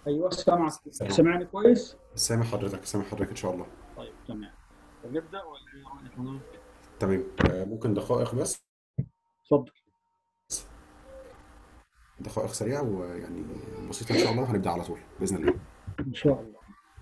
ايوه سامعك سامعني كويس؟ سامع حضرتك سامع حضرتك ان شاء الله طيب تمام نبدا ولا ايه رأيك حضرتك؟ تمام آه، ممكن دقائق بس اتفضل دقائق سريعه ويعني بسيطه ان شاء الله وهنبدا على طول باذن الله ان شاء الله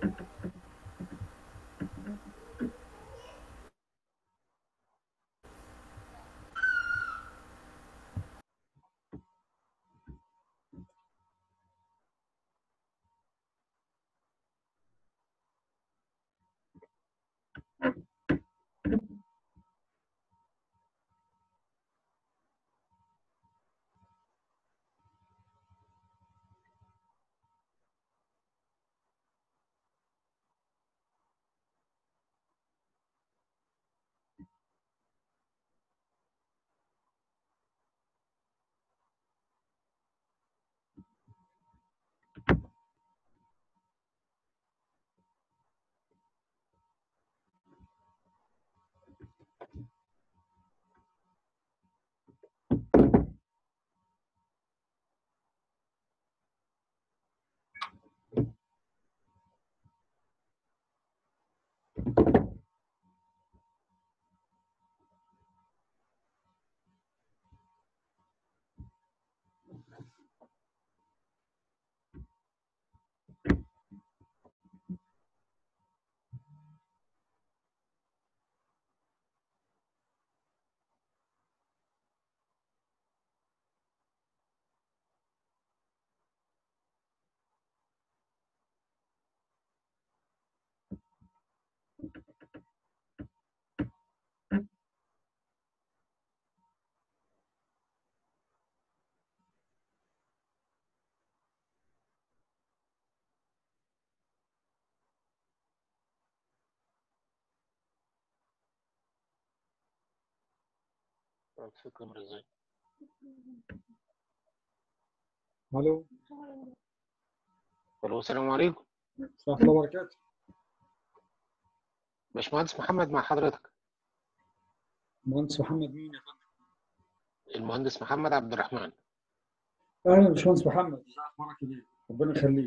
فكرة ازاي الو الو السلام عليكم ورحمه الله وبركاته باشمهندس محمد مع حضرتك مهندس محمد مين يا فندم؟ المهندس محمد عبد الرحمن اهلا باشمهندس محمد ازي اخبارك ايه؟ ربنا يخليك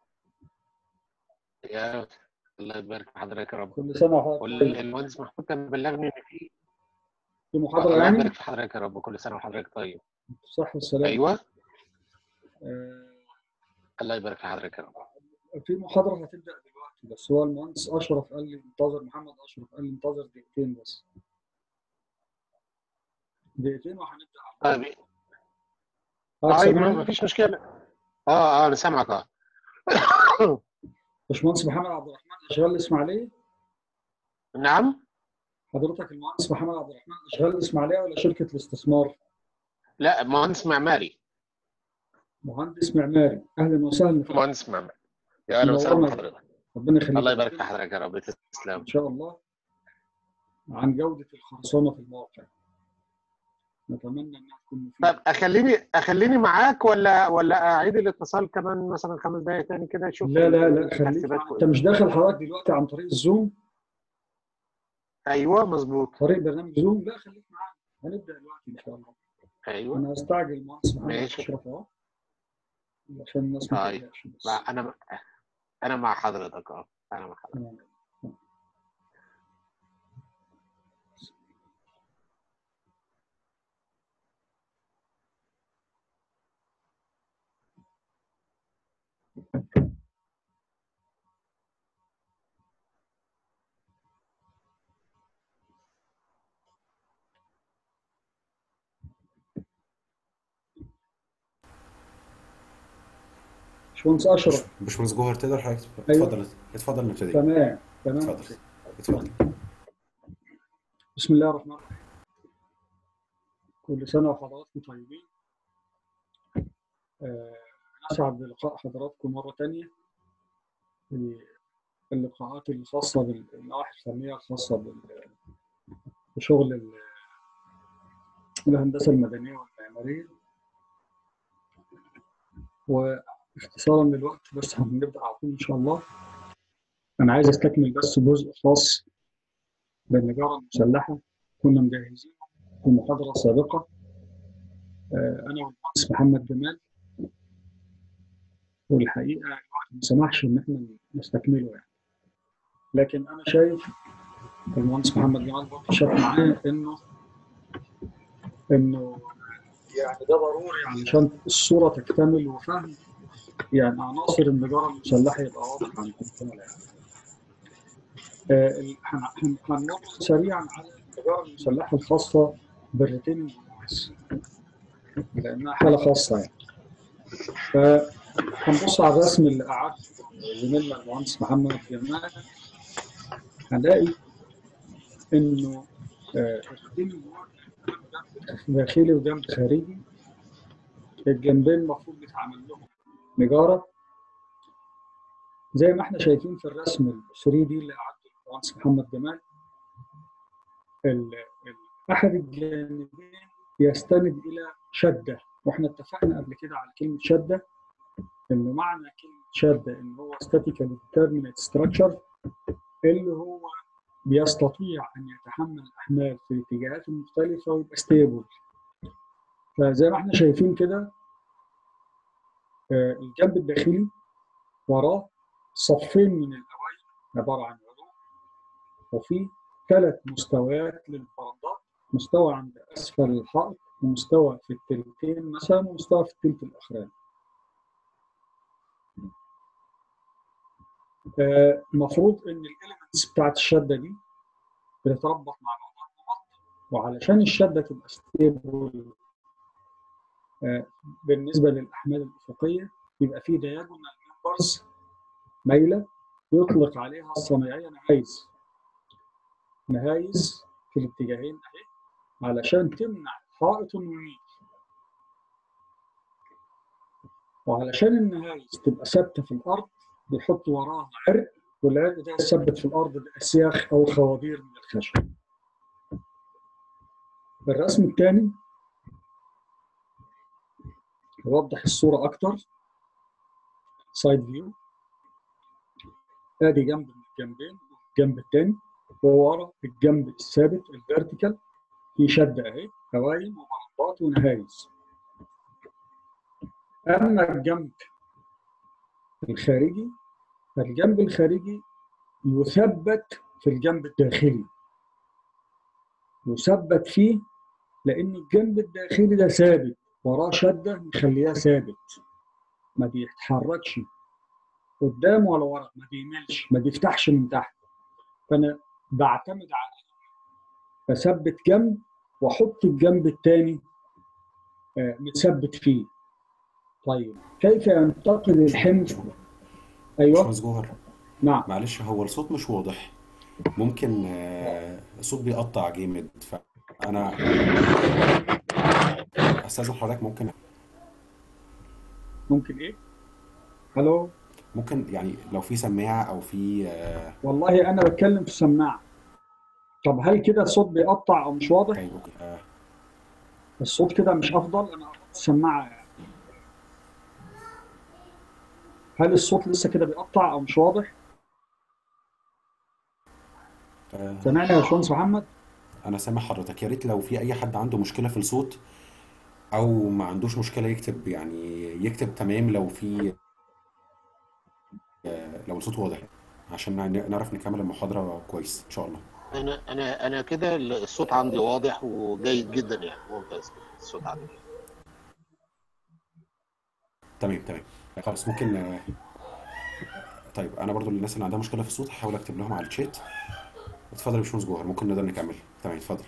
يا الله يبارك في حضرتك يا رب كل سنه وحضرتك قول طيب المهندس محمود كان بلغني ان في في محاضره الله يعني يبارك في حضرتك يا رب كل سنه وحضرتك طيب صح والسلام ايوه آه الله يبارك في حضرتك يا رب في محاضره هتبدا دلوقتي بس هو المهندس اشرف قال لي انتظر محمد اشرف قال لي انتظر دقيقتين بس دقيقتين وهنبدا على طيب طول حضرتك طيب ما سامعني؟ فيش مشكله اه اه انا سامعك اه باشمهندس محمد عبد الرحمن اشغال الاسماعيليه نعم حضرتك المهندس محمد عبد الرحمن اشغال الاسماعيليه ولا شركه الاستثمار؟ لا مهندس معماري مهندس معماري اهلا وسهلا فيك. مهندس معماري يا اهلا وسهلا منورنا. بحضرتك ربنا يخليك الله يبارك في حضرتك يا رب تسلم ان شاء الله عن جوده الخرسانه في الموقع نتمنى انها تكون مفيده طب اخليني اخليني معاك ولا ولا اعيد الاتصال كمان مثلا خمس دقائق تاني كده اشوف لا لا لا خليك الترتيبات انت مش داخل حضرتك دلوقتي عن طريق الزوم ايوه مظبوط طريق برنامج زوم لا خليك معانا هنبدا دلوقتي ان شاء الله ايوه انا هستعجل المهندس محمد ماشي. اشرف اهو عشان الناس ما طيب. تقلقش بس لا انا انا مع حضرتك اه انا مع حضرتك تمام. باشمهندس اشرف باشمهندس جوهر تقدر حضرتك أيوة. اتفضل اتفضل نبتدي تمام تمام اتفضل اتفضل بسم الله الرحمن الرحيم كل سنة وحضراتكم طيبين آه، أسعد بلقاء حضراتكم مرة تانية في اللقاءات الخاصة بالنواحي الفنية الخاصة بال- بشغل ال- الهندسة المدنية والمعمارية واختصارا للوقت بس هنبدأ على طول إن شاء الله أنا عايز أستكمل بس جزء خاص بالنجارة المسلحة كنا مجهزين في محاضرة سابقة آه، أنا والمهندس محمد جمال والحقيقه الوقت ما سمحش ان احنا نستكمله يعني لكن انا شايف المهندس محمد جمال برضه شاف معايا انه انه يعني ده ضروري علشان الصوره تكتمل وفهم يعني عناصر النجاره المسلحه يبقى واضح عند الكل يعني. آه، ال- هن- هن- هنمر سريعا على النجاره المسلحه الخاصه بالريتيننج والناس لانها حاله خاصه يعني. فهنبص على الرسم اللي قعد زميلنا المهندس محمد جمال هنلاقي انه آه، الريتيننج داخلي وجنب خارجي الجنبين المفروض بيتعمل لهم نجاره زي ما احنا شايفين في الرسم ال 3 دي اللي قعد المهندس محمد جمال ال- ال- احد الجانبين يستند الى شده واحنا اتفقنا قبل كده على كلمه شده انه معنى كلمه شده ان هو statically determinate structure اللي هو بيستطيع ان يتحمل الاحمال في الاتجاهات المختلفه ويبقى ستيبل فزي ما احنا شايفين كده آه، الجنب الداخلي وراه صفين من الاوائل عباره عن عروق وفي ثلاث مستويات للفرندات مستوى عند اسفل الحائط ومستوى في التلتين مثلا ومستوى في التلت الاخراني آه، المفروض ان الاليمنتس بتاعت الشده دي بتتربط مع بعضها ببعض وعلشان الشده تبقى ستيبل بالنسبه للاحمال الافقيه يبقى في دياجونال ممبرز مايله يطلق عليها الصنايعيه نهايز نهايز في الاتجاهين اهي علشان تمنع حائط انه يميل وعلشان النهايز تبقى ثابته في الارض بيحط وراها عرق والعرق ده يثبت في الارض باسياخ او خوابير من الخشب الرسم الثاني يوضح الصوره اكتر سايد فيو ادي جنب من الجنبين الجنب الثاني وورا الجنب الثابت الفيرتيكال في شده اهي هوايم ومرباط ونهايز اما الجنب الخارجي فالجنب الخارجي يثبت في الجنب الداخلي يثبت فيه لان الجنب الداخلي ده ثابت وراه شده مخلياه ثابت ما بيتحركش قدام ولا ورا ما بيملش ما بيفتحش من تحت فانا بعتمد على بثبت جنب واحط الجنب الثاني متثبت فيه طيب كيف ينتقل الحمل ايوه باشمهندس جوهر نعم معلش هو الصوت مش واضح ممكن آه، الصوت بيقطع جامد فانا استاذن حضرتك ممكن ممكن ايه الو ممكن يعني لو في سماعه او في آه، والله انا بتكلم في السماعه طب هل كده الصوت بيقطع او مش واضح طيب أوكي. آه، الصوت كده مش افضل انا قطعت السماعه يعني. هل الصوت لسه كده بيقطع او مش واضح آه، سامعني يا باشمهندس محمد انا سامع حضرتك يا ريت لو في اي حد عنده مشكله في الصوت او ما عندوش مشكله يكتب يعني يكتب تمام لو في آه، لو الصوت واضح عشان نع- نعرف نكمل المحاضره كويس ان شاء الله انا انا انا كده الصوت عندي واضح وجيد جدا يعني ممتاز الصوت عندي تمام تمام خلاص ممكن آه، طيب انا برضو للناس اللي عندها مشكله في الصوت هحاول اكتب لهم على الشات اتفضل يا باشمهندس جوهر ممكن نقدر نكمل تمام اتفضل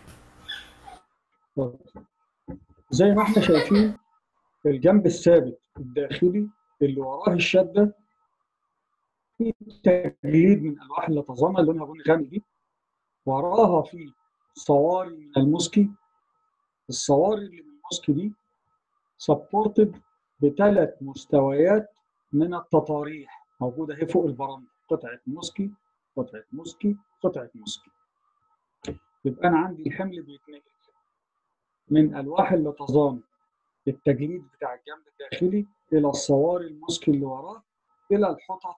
زي ما احنا شايفين الجنب الثابت الداخلي اللي وراه الشده في تجليد من الواح اللطزانه اللي لونها بني غامق دي وراها في صواري من المسكي الصواري اللي من المسكي دي سبورتد بثلاث مستويات من التطاريح موجوده اهي فوق البرامج قطعه مسكي قطعه مسكي قطعه مسكي يبقى انا عندي الحمل بيتنقل من الواح اللطزان التجليد بتاع الجنب الداخلي الى الصواري المسكي اللي وراه الى الحطط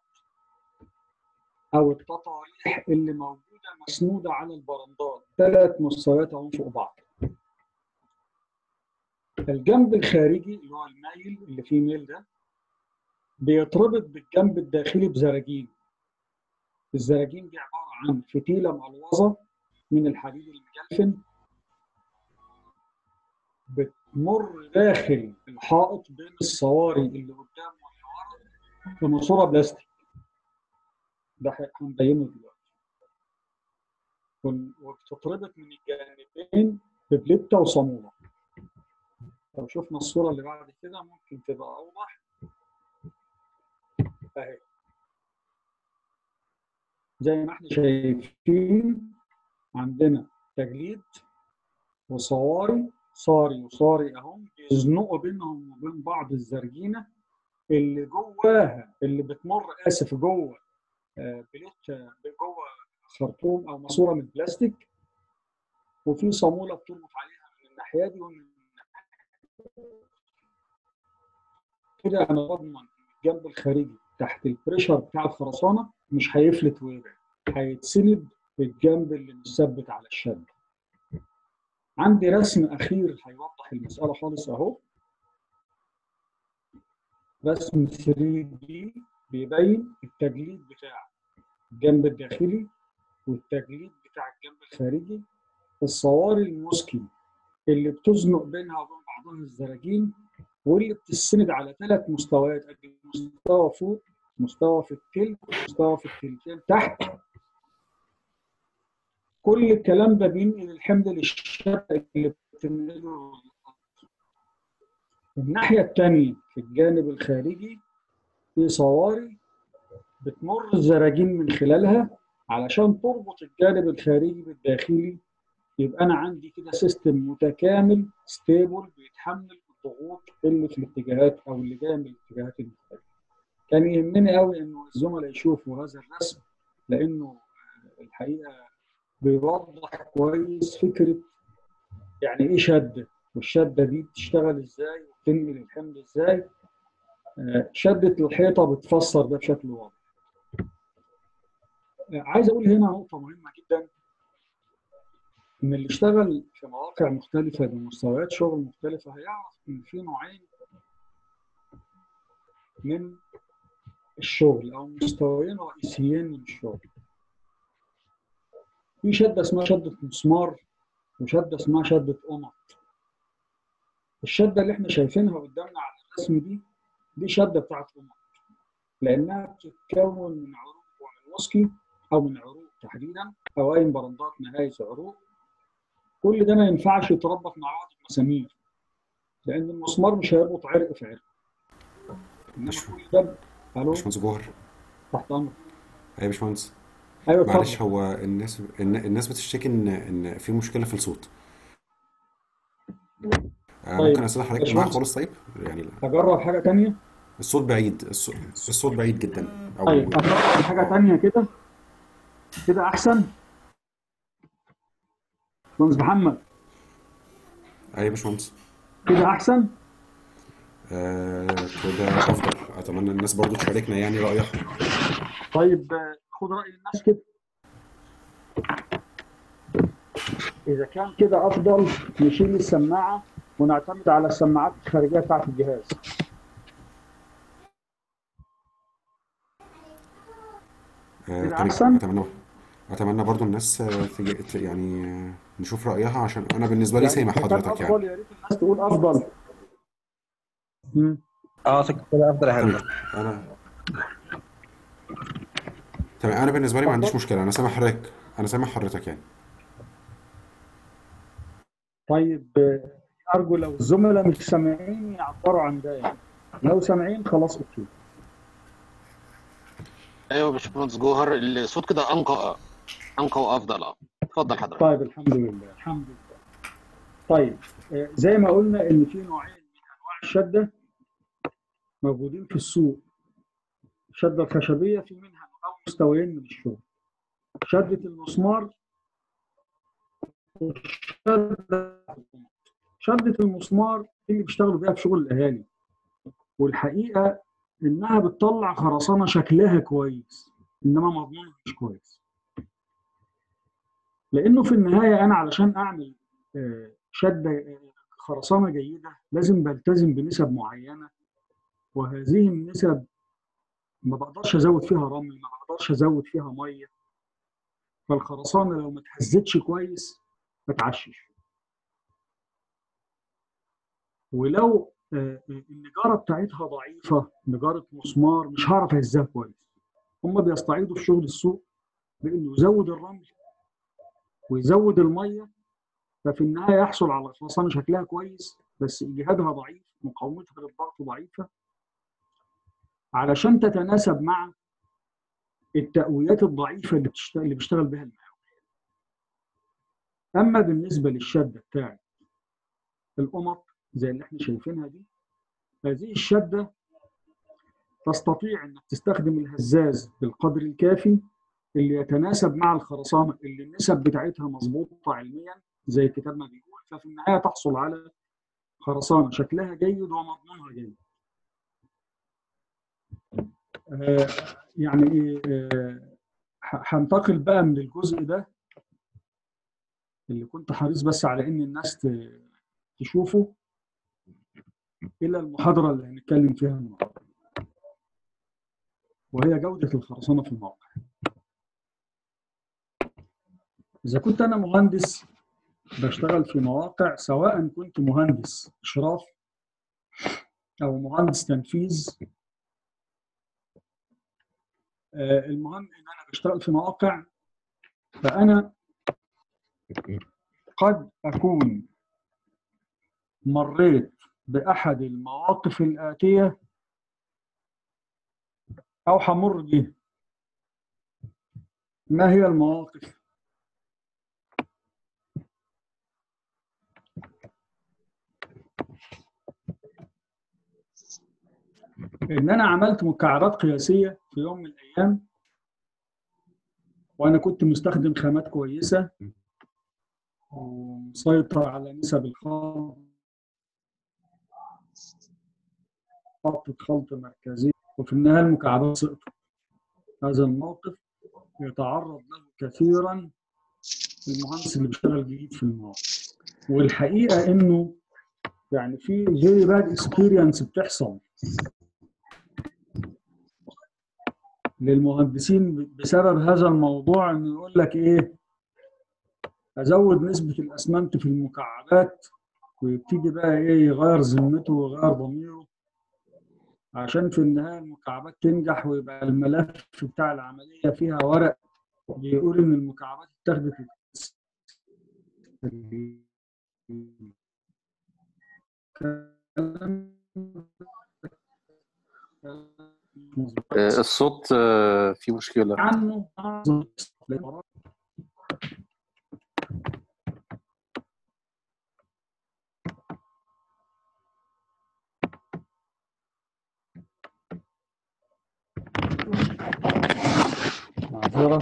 او التطاريح اللي موجوده مسنوده على البرندات ثلاث مستويات اهو فوق بعض الجنب الخارجي اللي هو المايل اللي فيه ميل ده بيتربط بالجنب الداخلي بزراجين الزراجين دي عباره عن فتيله ملوظه من الحديد المجلفن بتمر داخل الحائط بين الصواري اللي قدام واللي ورا بماسوره بلاستيك ده هنبينه دلوقتي ون- وبتتربط من الجانبين ببليته وصاموله لو شفنا الصوره اللي بعد كده ممكن تبقى اوضح اهي زي ما احنا شايفين عندنا تجليد وصواري صاري وصاري اهم بيزنقوا بينهم وبين بعض الزرجينه اللي جواها اللي بتمر اسف جوه آه، بليت آه، جوه خرطوم او ماسوره من بلاستيك وفي صاموله بتربط عليها من الناحيه دي ومن الناحية كده انا بضمن إن الجنب الخارجي تحت البريشر بتاع الخرسانه مش هيفلت ويبعد هيتسند بالجنب اللي مثبت على الشد عندي رسم اخير هيوضح المساله خالص اهو رسم 3 دي بيبين التجليد بتاع الجنب الداخلي والتجليد بتاع الجنب الخارجي الصواري المسكن اللي بتزنق بينها وبين بعضها الزراجين واللي بتستند على ثلاث مستويات أدي مستوى فوق مستوى في التلت مستوى في التلتين تحت كل الكلام ده بينقل الحمل للشبكه اللي بتنقله الناحيه الثانيه في الجانب الخارجي في صواري بتمر الزراجين من خلالها علشان تربط الجانب الخارجي بالداخلي يبقى انا عندي كده سيستم متكامل ستيبل بيتحمل الضغوط اللي في الاتجاهات او اللي جايه من الاتجاهات المختلفه. كان يهمني قوي انه الزملاء يشوفوا هذا الرسم لانه الحقيقه بيوضح كويس فكره يعني ايه شده والشده دي بتشتغل ازاي وبتنقل الحمل ازاي آه، شده الحيطه بتفسر ده بشكل واضح. آه، عايز اقول هنا نقطه مهمه جدا ان اللي اشتغل في مواقع مختلفه بمستويات شغل مختلفه هيعرف ان في نوعين من الشغل او مستويين رئيسيين من الشغل في شده اسمها شده مسمار وشده اسمها شده قمط الشده اللي احنا شايفينها قدامنا على الرسم دي دي شده بتاعت قمط لانها بتتكون من عروق ومن وسكي او من عروق تحديدا قوائم برندات نهايه عروق كل ده ما ينفعش يتربط مع بعض بمسامير لان المسمار مش هيربط عرق في عرق انما مش- كل ده الو باشمهندس جوهر تحت امرك ايوه يا باشمهندس ايوه معلش اتفضل هو الناس الن- الناس بتشتكي ان ان في مشكله في الصوت آه، طيب، ممكن استاذن حضرتك معايا باشمهندس. خالص طيب يعني اجرب حاجه تانية الصوت بعيد الصوت, الصوت بعيد جدا او طيب اجرب حاجه تانية كده كده احسن باشمهندس محمد ايوه يا باشمهندس كده احسن آه كده افضل اتمنى الناس برضو تشاركنا يعني رايها طيب آه، خد راي الناس كده اذا كان كده افضل نشيل السماعه ونعتمد على السماعات الخارجيه بتاعت الجهاز آه كده تمام أحسن؟ اتمنى اتمنى برضو الناس آه، تج- ت- يعني آه، نشوف رايها عشان انا بالنسبه لي سامع إذا كان حضرتك يعني افضل يا ريت الناس تقول افضل مم. اه كده افضل يا تمام هندسه انا تمام انا بالنسبه لي ما عنديش مشكله انا سامع حضرتك انا سامع حضرتك يعني طيب آه، ارجو لو الزملاء مش سامعين يعبروا عن ده يعني لو سامعين خلاص اوكي ايوه يا باشمهندس جوهر الصوت كده انقى انقى وافضل اه اتفضل حضرتك طيب الحمد لله الحمد لله طيب آه، زي ما قلنا ان في نوعين من انواع الشده موجودين في السوق الشده الخشبيه في منها او مستويين من الشغل شده المسمار وشده شده المسمار دي اللي بيشتغلوا بيها في شغل الاهالي والحقيقه انها بتطلع خرسانه شكلها كويس انما مضمونها مش كويس لانه في النهايه انا علشان اعمل آه، شده آه، خرسانه جيده لازم بلتزم بنسب معينه وهذه النسب ما بقدرش ازود فيها رمل ما بقدرش ازود فيها ميه فالخرسانه لو ما اتهزتش كويس بتعشش ولو آه، آه، النجاره بتاعتها ضعيفه نجاره مسمار مش هعرف اهزها كويس هم بيستعيدوا في شغل السوق بانه يزود الرمل ويزود الميه ففي النهايه يحصل على خرسانه شكلها كويس بس اجهادها ضعيف مقاومتها للضغط ضعيفه علشان تتناسب مع التقويات الضعيفه اللي بتشتغل اللي بيشتغل بها المقاول. اما بالنسبه للشده بتاعت القمط زي اللي احنا شايفينها دي هذه الشده تستطيع انك تستخدم الهزاز بالقدر الكافي اللي يتناسب مع الخرسانه اللي النسب بتاعتها مظبوطه علميا زي الكتاب ما بيقول ففي النهايه تحصل على خرسانه شكلها جيد ومضمونها جيد. آه، يعني ايه آه، ه- هنتقل بقى من الجزء ده اللي كنت حريص بس على ان الناس ت- تشوفه الى المحاضره اللي هنتكلم فيها النهارده وهي جوده الخرسانه في الموقع اذا كنت انا مهندس بشتغل في مواقع سواء كنت مهندس اشراف او مهندس تنفيذ آه، المهم ان انا بشتغل في مواقع فانا قد اكون مريت باحد المواقف الاتيه او همر بيها ما هي المواقف ان انا عملت مكعبات قياسيه في يوم من الايام وانا كنت مستخدم خامات كويسه ومسيطر على نسب الخلط خطة خلط مركزي وفي النهايه المكعبات سقطت هذا الموقف يتعرض له كثيرا المهندس اللي بيشتغل جديد في المواقع والحقيقه انه يعني في فيري باد اكسبيرينس بتحصل للمهندسين بسبب هذا الموضوع انه يقول لك ايه ازود نسبه الاسمنت في المكعبات ويبتدي بقى ايه يغير ذمته ويغير ضميره عشان في النهايه المكعبات تنجح ويبقى الملف بتاع العمليه فيها ورق بيقول ان المكعبات اتاخدت آه، الصوت آه، فيه مشكلة عنه معذرة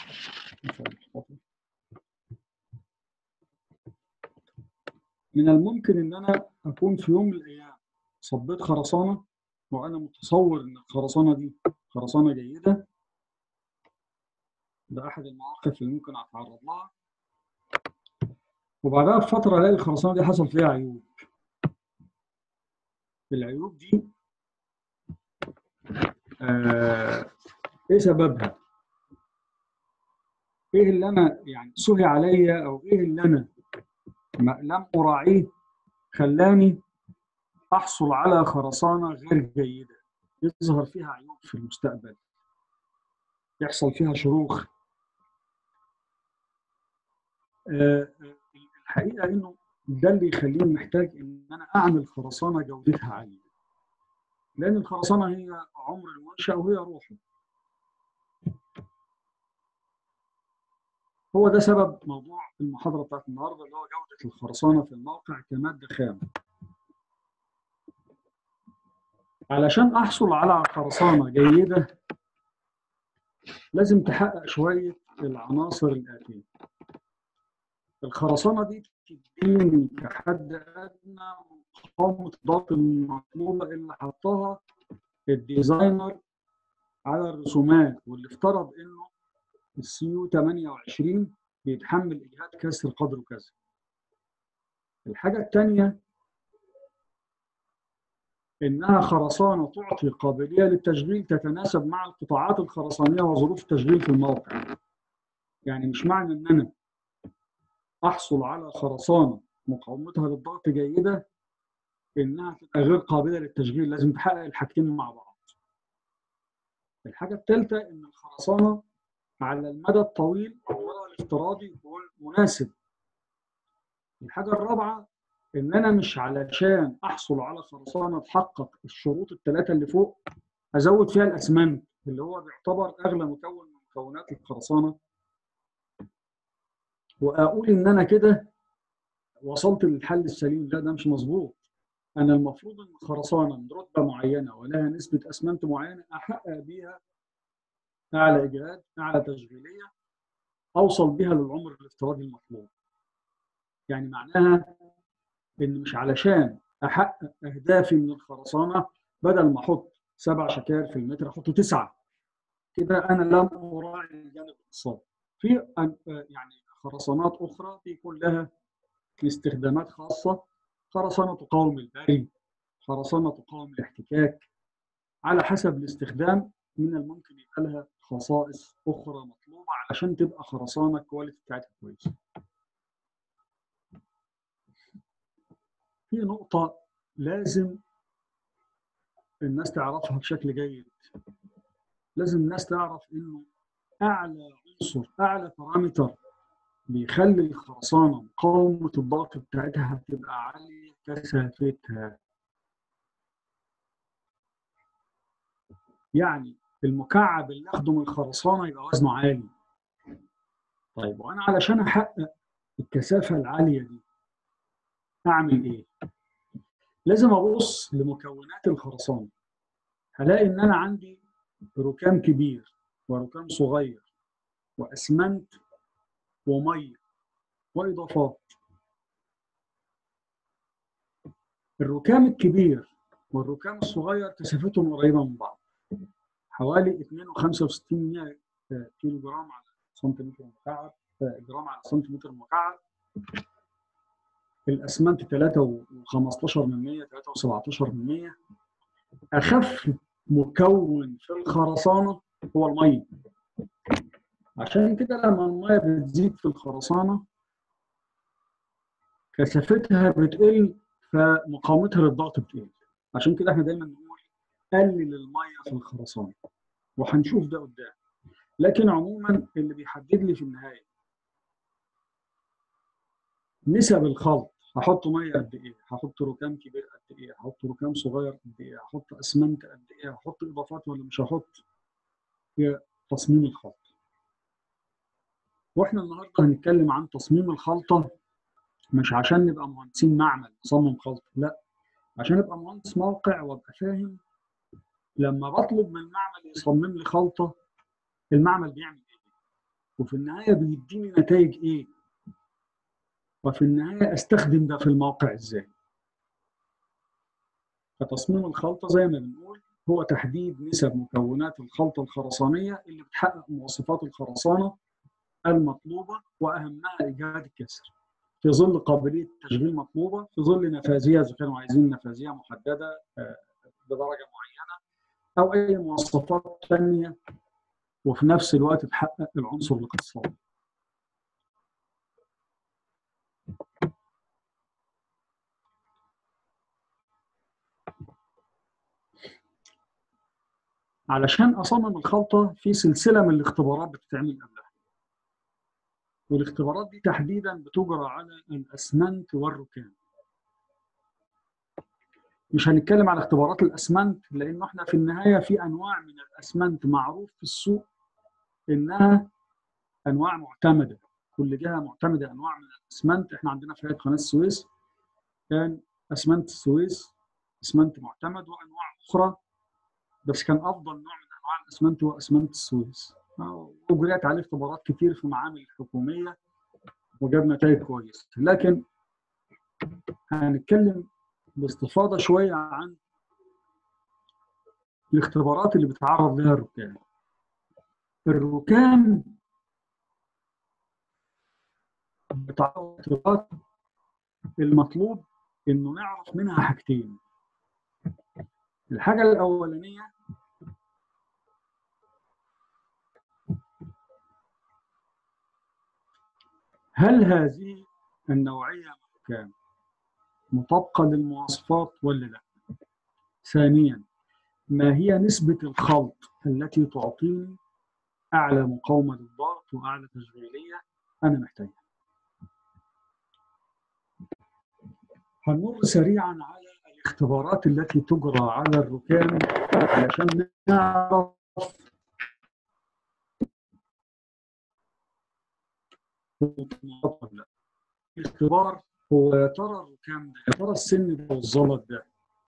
من الممكن ان انا اكون في يوم من الايام صبيت خرسانه وانا متصور ان الخرسانه دي خرسانه جيده ده احد المواقف اللي ممكن اتعرض لها وبعدها بفتره الاقي الخرسانه دي حصل فيها عيوب العيوب دي آه ايه سببها ايه اللي انا يعني سهي عليا او ايه اللي انا ما لم اراعيه خلاني احصل على خرسانه غير جيده يظهر فيها عيوب في المستقبل يحصل فيها شروخ آه، آه، الحقيقه انه ده اللي يخليني محتاج ان انا اعمل خرسانه جودتها عاليه لان الخرسانه هي عمر المنشا وهي روحه هو ده سبب موضوع المحاضره بتاعت النهارده اللي هو جوده الخرسانه في الموقع كماده خام علشان احصل على خرسانه جيده لازم تحقق شويه العناصر الاتيه الخرسانه دي تديني كحد ادنى مقاومه الضغط المطلوبه اللي حطها الديزاينر على الرسومات واللي افترض انه السيو 28 بيتحمل اجهاد كسر قدره كذا الحاجه الثانيه انها خرسانه تعطي قابليه للتشغيل تتناسب مع القطاعات الخرسانيه وظروف التشغيل في الموقع. يعني مش معنى ان انا احصل على خرسانه مقاومتها للضغط جيده انها تبقى غير قابله للتشغيل لازم تحقق الحاجتين مع بعض. الحاجه الثالثه ان الخرسانه على المدى الطويل عمرها الافتراضي مناسب. الحاجه الرابعه ان انا مش علشان احصل على خرسانه تحقق الشروط الثلاثه اللي فوق ازود فيها الاسمنت اللي هو بيعتبر اغلى مكون من مكونات الخرسانه واقول ان انا كده وصلت للحل السليم لا ده مش مظبوط انا المفروض ان الخرسانه من رتبه معينه ولها نسبه اسمنت معينه احقق بيها اعلى اجهاد اعلى تشغيليه اوصل بيها للعمر الافتراضي المطلوب يعني معناها ان مش علشان احقق اهدافي من الخرسانه بدل ما احط سبع شكاير في المتر احط تسعه كده انا لم اراعي الجانب الاقتصادي في يعني خرسانات اخرى بيكون لها استخدامات خاصه خرسانه تقاوم البري خرسانه تقاوم الاحتكاك على حسب الاستخدام من الممكن يبقى لها خصائص اخرى مطلوبه علشان تبقى خرسانه الكواليتي بتاعتها كويسه في نقطة لازم الناس تعرفها بشكل جيد لازم الناس تعرف انه اعلى عنصر اعلى بارامتر بيخلي الخرسانة مقاومة الضغط بتاعتها هتبقى عالية كثافتها يعني المكعب اللي اخده من الخرسانة يبقى وزنه عالي طيب وانا علشان احقق الكثافة العالية دي اعمل ايه؟ لازم ابص لمكونات الخرسانه هلاقي ان انا عندي ركام كبير وركام صغير واسمنت وميه واضافات الركام الكبير والركام الصغير كثافتهم قريبه من بعض حوالي 2.65 كيلو جرام على سنتيمتر مكعب جرام على سنتيمتر مكعب الاسمنت 3 و15 من 100 3 و17 من 100 اخف مكون في الخرسانه هو الميه عشان كده لما الميه بتزيد في الخرسانه كثافتها بتقل فمقاومتها للضغط بتقل عشان كده احنا دايما نقول قلل الميه في الخرسانه وهنشوف ده قدام لكن عموما اللي بيحدد لي في النهايه نسب الخلط هحط ميه قد ايه هحط ركام كبير قد ايه هحط ركام صغير قد ايه هحط اسمنت قد ايه هحط اضافات ولا مش هحط هي تصميم الخلط واحنا النهارده هنتكلم عن تصميم الخلطه مش عشان نبقى مهندسين معمل نصمم خلطه لا عشان ابقى مهندس موقع وابقى فاهم لما بطلب من معمل يصمم لي خلطه المعمل بيعمل ايه وفي النهايه بيديني نتائج ايه وفي النهايه استخدم ده في الموقع ازاي فتصميم الخلطه زي ما بنقول هو تحديد نسب مكونات الخلطه الخرسانيه اللي بتحقق مواصفات الخرسانه المطلوبه واهمها ايجاد الكسر في ظل قابليه التشغيل مطلوبه في ظل نفاذيه اذا كانوا عايزين نفاذيه محدده بدرجه معينه او اي مواصفات ثانيه وفي نفس الوقت تحقق العنصر الاقتصادي علشان اصمم الخلطه في سلسله من الاختبارات بتتعمل قبلها والاختبارات دي تحديدا بتجرى على الاسمنت والركام مش هنتكلم على اختبارات الاسمنت لانه احنا في النهايه في انواع من الاسمنت معروف في السوق انها انواع معتمده كل جهه معتمده انواع من الاسمنت احنا عندنا في هيئه قناه السويس كان اسمنت السويس اسمنت معتمد وانواع اخرى بس كان افضل نوع من انواع الاسمنت هو اسمنت السويس وجريت عليه اختبارات كتير في معامل حكوميه وجاب نتائج كويسه لكن هنتكلم باستفاضه شويه عن الاختبارات اللي بتعرض لها الركام الركام بتعرض اختبارات المطلوب انه نعرف منها حاجتين الحاجة الأولانية هل هذه النوعية من الركام مطابقة للمواصفات ولا لا؟ ثانيا ما هي نسبة الخلط التي تعطيني أعلى مقاومة للضغط وأعلى تشغيلية أنا محتاجها هنمر سريعا على الاختبارات التي تجرى على الركام علشان نعرف ولا لا. الاختبار هو يا ترى الركام ده يا ترى السن ده والزلط ده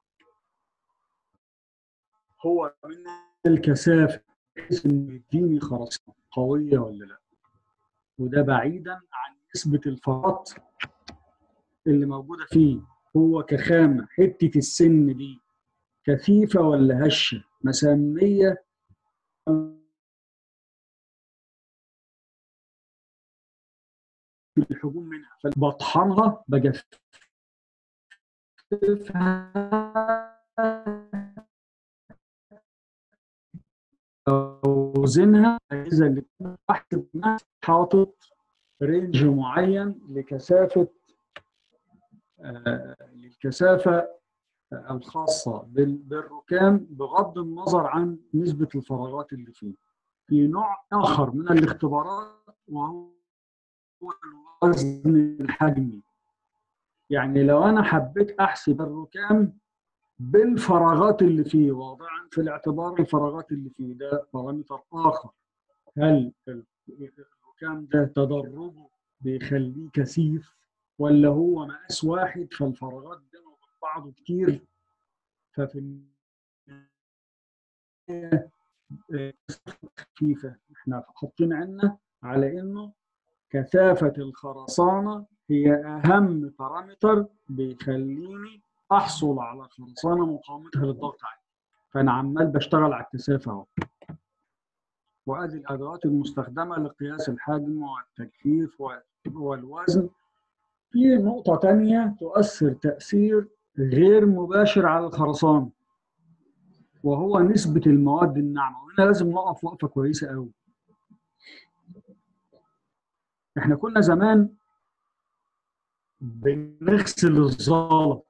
هو من الكثافه بحيث انه يديني خرسانه قويه ولا لا وده بعيدا عن نسبه الفرات اللي موجوده فيه هو كخامه حته السن دي كثيفه ولا هشه مساميه في الحجوم منها فبطحنها بجففها اوزنها الاجهزه اللي بحسب حاطط رينج معين لكثافه آه للكثافه الخاصه بالركام بغض النظر عن نسبه الفراغات اللي فيه. في نوع اخر من الاختبارات وهو الوزن الحجمي. يعني لو انا حبيت احسب الركام بالفراغات اللي فيه واضعا في الاعتبار الفراغات اللي فيه ده بارامتر اخر هل الركام ده تدرجه بيخليه كثيف ولا هو مقاس واحد فالفراغات بينه وبين بعضه كتير ففي خفيفه احنا حاطين عنا على انه كثافه الخرسانه هي اهم بارامتر بيخليني احصل على خرسانه مقاومتها للضغط عالي فانا عمال بشتغل على الكثافه اهو وادي الادوات المستخدمه لقياس الحجم والتجفيف والوزن في نقطه ثانيه تؤثر تاثير غير مباشر على الخرسانه وهو نسبه المواد الناعمه وهنا لازم نقف وقفه كويسه قوي احنا كنا زمان بنغسل الزلط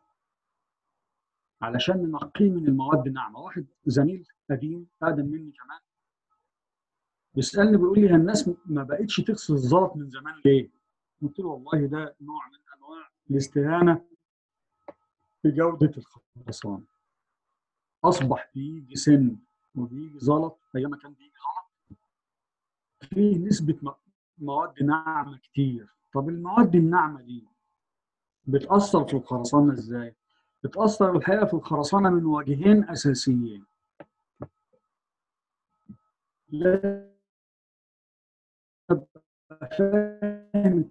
علشان ننقيه من المواد الناعمه واحد زميل قديم اقدم مني كمان بيسالني بيقول لي الناس ما بقتش تغسل الزلط من زمان ليه؟ قلت له والله ده نوع من انواع الاستهانه بجوده الخرسانه اصبح بيجي سن وبيجي زلط ايام ما كان بيجي زلط فيه نسبه مواد ناعمه كتير طب المواد الناعمه دي بتاثر في الخرسانه ازاي؟ بتأثر الحقيقة في الخرسانة من وجهين أساسيين لا فاهم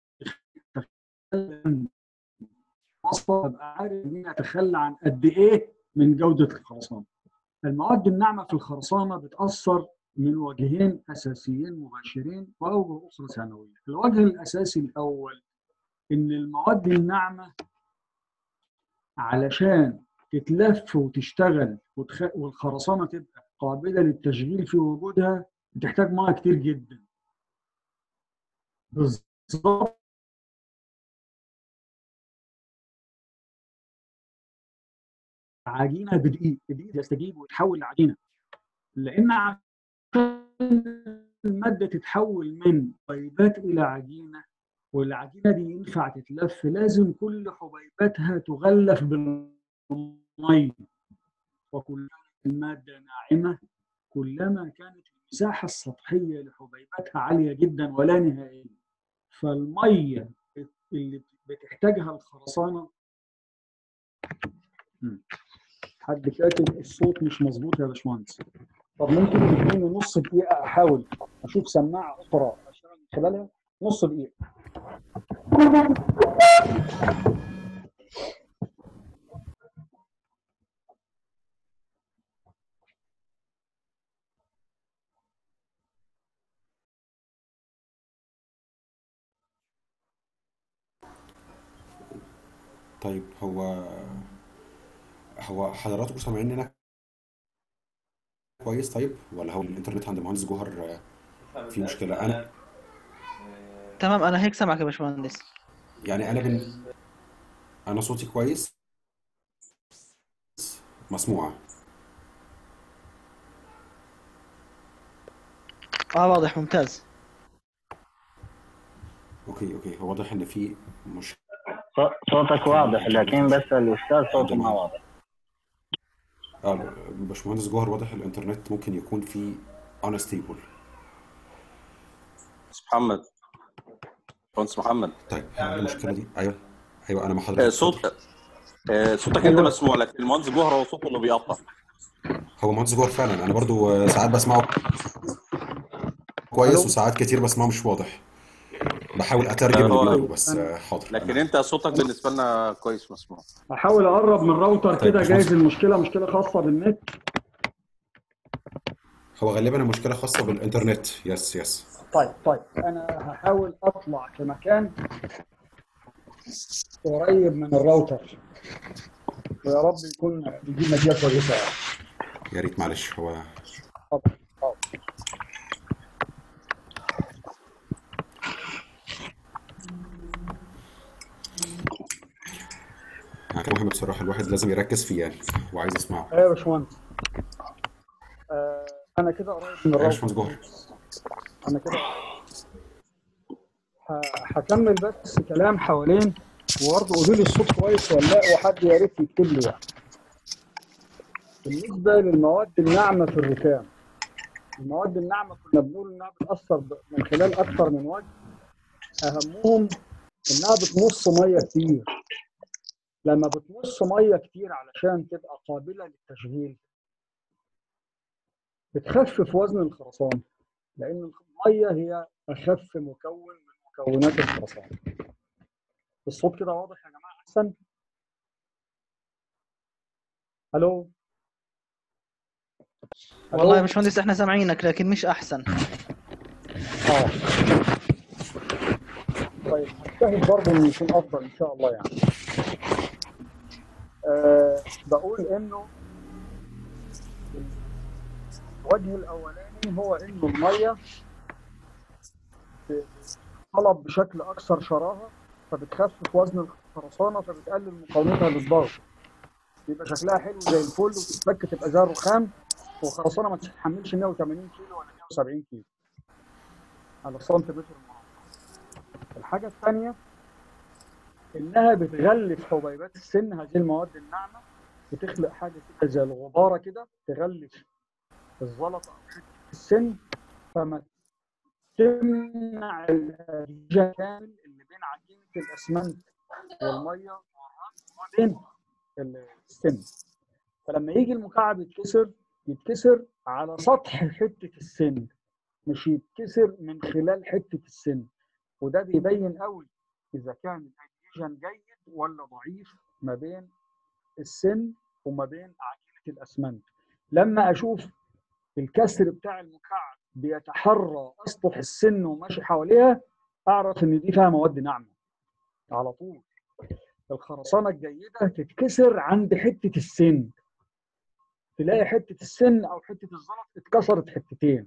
ابقى عارف اني اتخلى عن قد ايه من جوده الخرسانه. المواد الناعمه في الخرسانه بتاثر من وجهين اساسيين مباشرين واوجه اخرى ثانويه. الوجه الاساسي الاول ان المواد الناعمه علشان تتلف وتشتغل وتخ... والخرسانه تبقى قابله للتشغيل في وجودها بتحتاج ميه كتير جدا بالظبط عجينه بدقيق الدقيق يستجيب ويتحول لعجينه لان الماده تتحول من حبيبات الى عجينه والعجينه دي ينفع تتلف لازم كل حبيباتها تغلف بالميه وكلما الماده ناعمه كلما كانت المساحه السطحيه لحبيباتها عاليه جدا ولا نهائيه فالميه اللي بتحتاجها الخرسانه حد كاتب الصوت مش مظبوط يا باشمهندس طب ممكن تديني نص دقيقه احاول اشوف سماعه اخرى اشتغل من خلالها نص دقيقه طيب هو هو حضراتكم سامعيننا كويس طيب ولا هو الانترنت عند المهندس جوهر آه، في مشكلة انا تمام انا هيك سامعك يا باشمهندس يعني انا بن... انا صوتي كويس مسموعة اه واضح ممتاز اوكي اوكي هو واضح ان في مش ص- صوتك واضح لكن بس الاستاذ صوته ما واضح اه الباشمهندس جوهر واضح الانترنت ممكن يكون فيه unstable باشمهندس محمد باشمهندس محمد طيب يعني المشكلة دي ايوه ايوه انا مع آه، حضرتك صوت آه، صوتك انت مسموع لكن المهندس جوهر هو صوته اللي بيقطع هو مهندس جوهر فعلا انا برضو آه، ساعات بسمعه كويس ألو؟ وساعات كتير بسمعه مش واضح بحاول اترجم اللي هو- بيقوله بس آه، حاضر لكن أنا- انت صوتك بالنسبه لنا كويس مسموع احاول اقرب من راوتر طيب، كده باشمهندس. جايز المشكله مشكله خاصه بالنت هو غالبا المشكلة خاصة بالانترنت يس يس طيب طيب انا هحاول اطلع في مكان قريب من الراوتر ويا رب يكون يجيب نتيجه كويسه يعني يا ريت معلش هو طب طب يعني كلام مهم بصراحة الواحد لازم يركز فيه يعني وعايز يسمعه ايوه يا باشمهندس آه انا كده قريب من يا الراوتر باشمهندس جوهر انا كده ه- هكمل بس كلام حوالين وبرضه قولوا لي الصوت كويس ولا لا وحد يا ريت يكتب لي يعني بالنسبه للمواد الناعمه في الركام المواد الناعمه كنا بنقول انها بتاثر ب- من خلال اكثر من وجه اهمهم انها بتمص ميه كتير لما بتمص ميه كتير علشان تبقى قابله للتشغيل بتخفف وزن الخرسانه لان الميه هي اخف مكون من مكونات الخرسانه الصوت كده واضح يا جماعه احسن الو والله يا باشمهندس احنا سامعينك لكن مش احسن اه طيب هجتهد برضه انه يكون افضل ان شاء الله يعني أه بقول انه الوجه الاولاني هو انه الميه طلب بشكل اكثر شراهه فبتخفف وزن الخرسانه فبتقلل مقاومتها للضغط يبقى شكلها حلو زي الفل وتتفك تبقى زي الرخام وخرسانه ما تتحملش 180 كيلو ولا 170 كيلو على السنتيمتر المربع الحاجه الثانيه انها بتغلف حبيبات السن هذه المواد الناعمه بتخلق حاجه كده زي الغباره كده تغلف الزلطه او حته السن فما تمنع الارجاء كامل اللي بين عجينه الاسمنت والميه وبين السن فلما يجي المكعب يتكسر يتكسر على سطح حته السن مش يتكسر من خلال حته السن وده بيبين قوي اذا كان الاديشن جيد ولا ضعيف ما بين السن وما بين عجينه الاسمنت لما اشوف الكسر بتاع المكعب بيتحرى اسطح السن وماشي حواليها اعرف ان دي فيها مواد ناعمه على طول الخرسانه الجيده تتكسر عند حته السن تلاقي حته السن او حته الزلط اتكسرت حتتين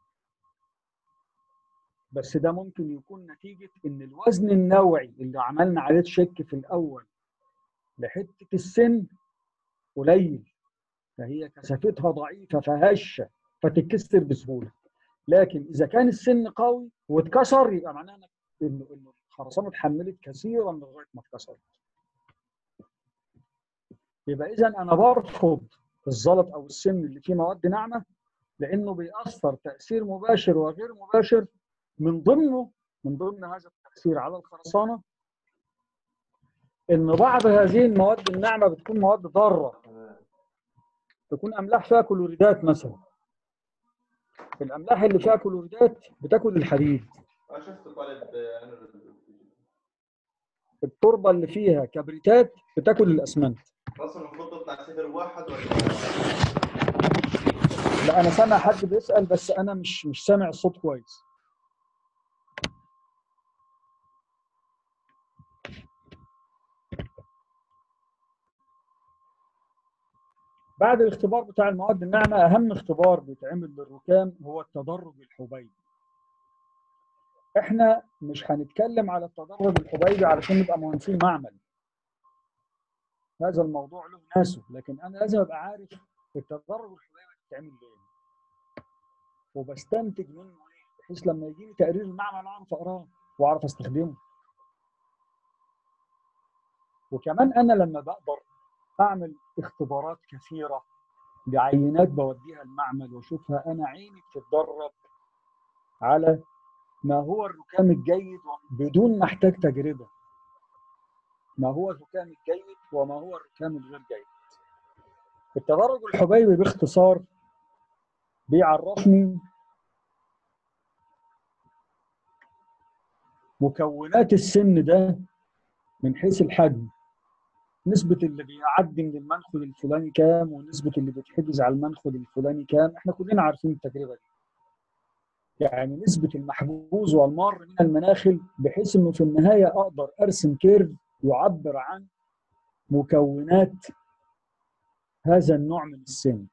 بس ده ممكن يكون نتيجه ان الوزن النوعي اللي عملنا عليه تشيك في الاول لحته السن قليل فهي كثافتها ضعيفه فهشه فتتكسر بسهوله لكن اذا كان السن قوي واتكسر يبقى معناها انه انه الخرسانه اتحملت كثيرا لغايه ما اتكسرت يبقى اذا انا برفض الزلط او السن اللي فيه مواد ناعمه لانه بيأثر تاثير مباشر وغير مباشر من ضمنه من ضمن هذا التاثير على الخرسانه ان بعض هذه المواد الناعمه بتكون مواد ضاره تكون املاح فيها كلوريدات مثلا الاملاح اللي فيها كلوريدات بتاكل الحديد التربه اللي فيها كبريتات بتاكل الاسمنت اصلا المفروض تطلع صفر واحد ولا لا انا سامع حد بيسال بس انا مش مش سامع الصوت كويس بعد الاختبار بتاع المواد الناعمه اهم اختبار بيتعمل للركام هو التدرج الحبيبي احنا مش هنتكلم على التدرج الحبيبي علشان نبقى مهندسين معمل هذا الموضوع له ناسه لكن انا لازم ابقى عارف التدرج الحبيبي بيتعمل ليه وبستنتج منه ايه بحيث لما يجيني تقرير المعمل اعرف اقراه واعرف استخدمه وكمان انا لما بقدر اعمل اختبارات كثيره بعينات بوديها المعمل واشوفها انا عيني بتتدرب على ما هو الركام الجيد بدون ما احتاج تجربه ما هو الركام الجيد وما هو الركام الغير جيد التدرج الحبيبي باختصار بيعرفني مكونات السن ده من حيث الحجم نسبة اللي بيعدي من المنخل الفلاني كام ونسبة اللي بيتحجز على المنخل الفلاني كام احنا كلنا عارفين التجربة دي يعني نسبة المحجوز والمار من المناخل بحيث انه في النهاية اقدر ارسم كيرف يعبر عن مكونات هذا النوع من السن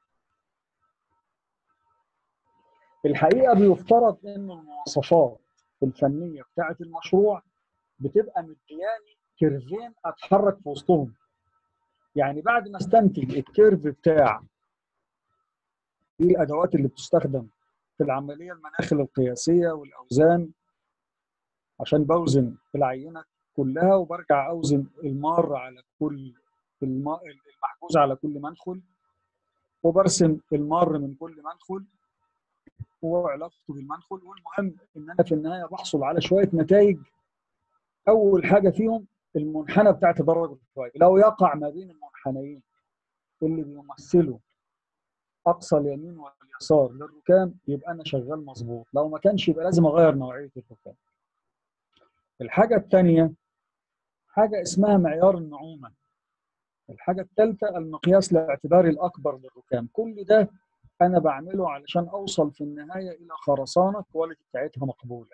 الحقيقة بيفترض ان المواصفات الفنية بتاعة المشروع بتبقى مدياني كيرفين اتحرك في وسطهم يعني بعد ما استنتج الكيرف بتاع ايه الادوات اللي بتستخدم في العمليه المناخل القياسيه والاوزان عشان بوزن العينه كلها وبرجع اوزن المار على كل الم- المحجوز على كل منخل وبرسم المار من كل منخل وعلاقته بالمنخل والمهم ان انا في النهايه بحصل على شويه نتائج اول حاجه فيهم المنحنى بتاع تدرج الفوائد لو يقع ما بين المنحنيين اللي بيمثلوا اقصى اليمين واليسار للركام يبقى انا شغال مظبوط لو ما كانش يبقى لازم اغير نوعيه الركام الحاجه الثانيه حاجه اسمها معيار النعومه الحاجه الثالثه المقياس الاعتباري الاكبر للركام كل ده انا بعمله علشان اوصل في النهايه الى خرسانه الكواليتي بتاعتها مقبوله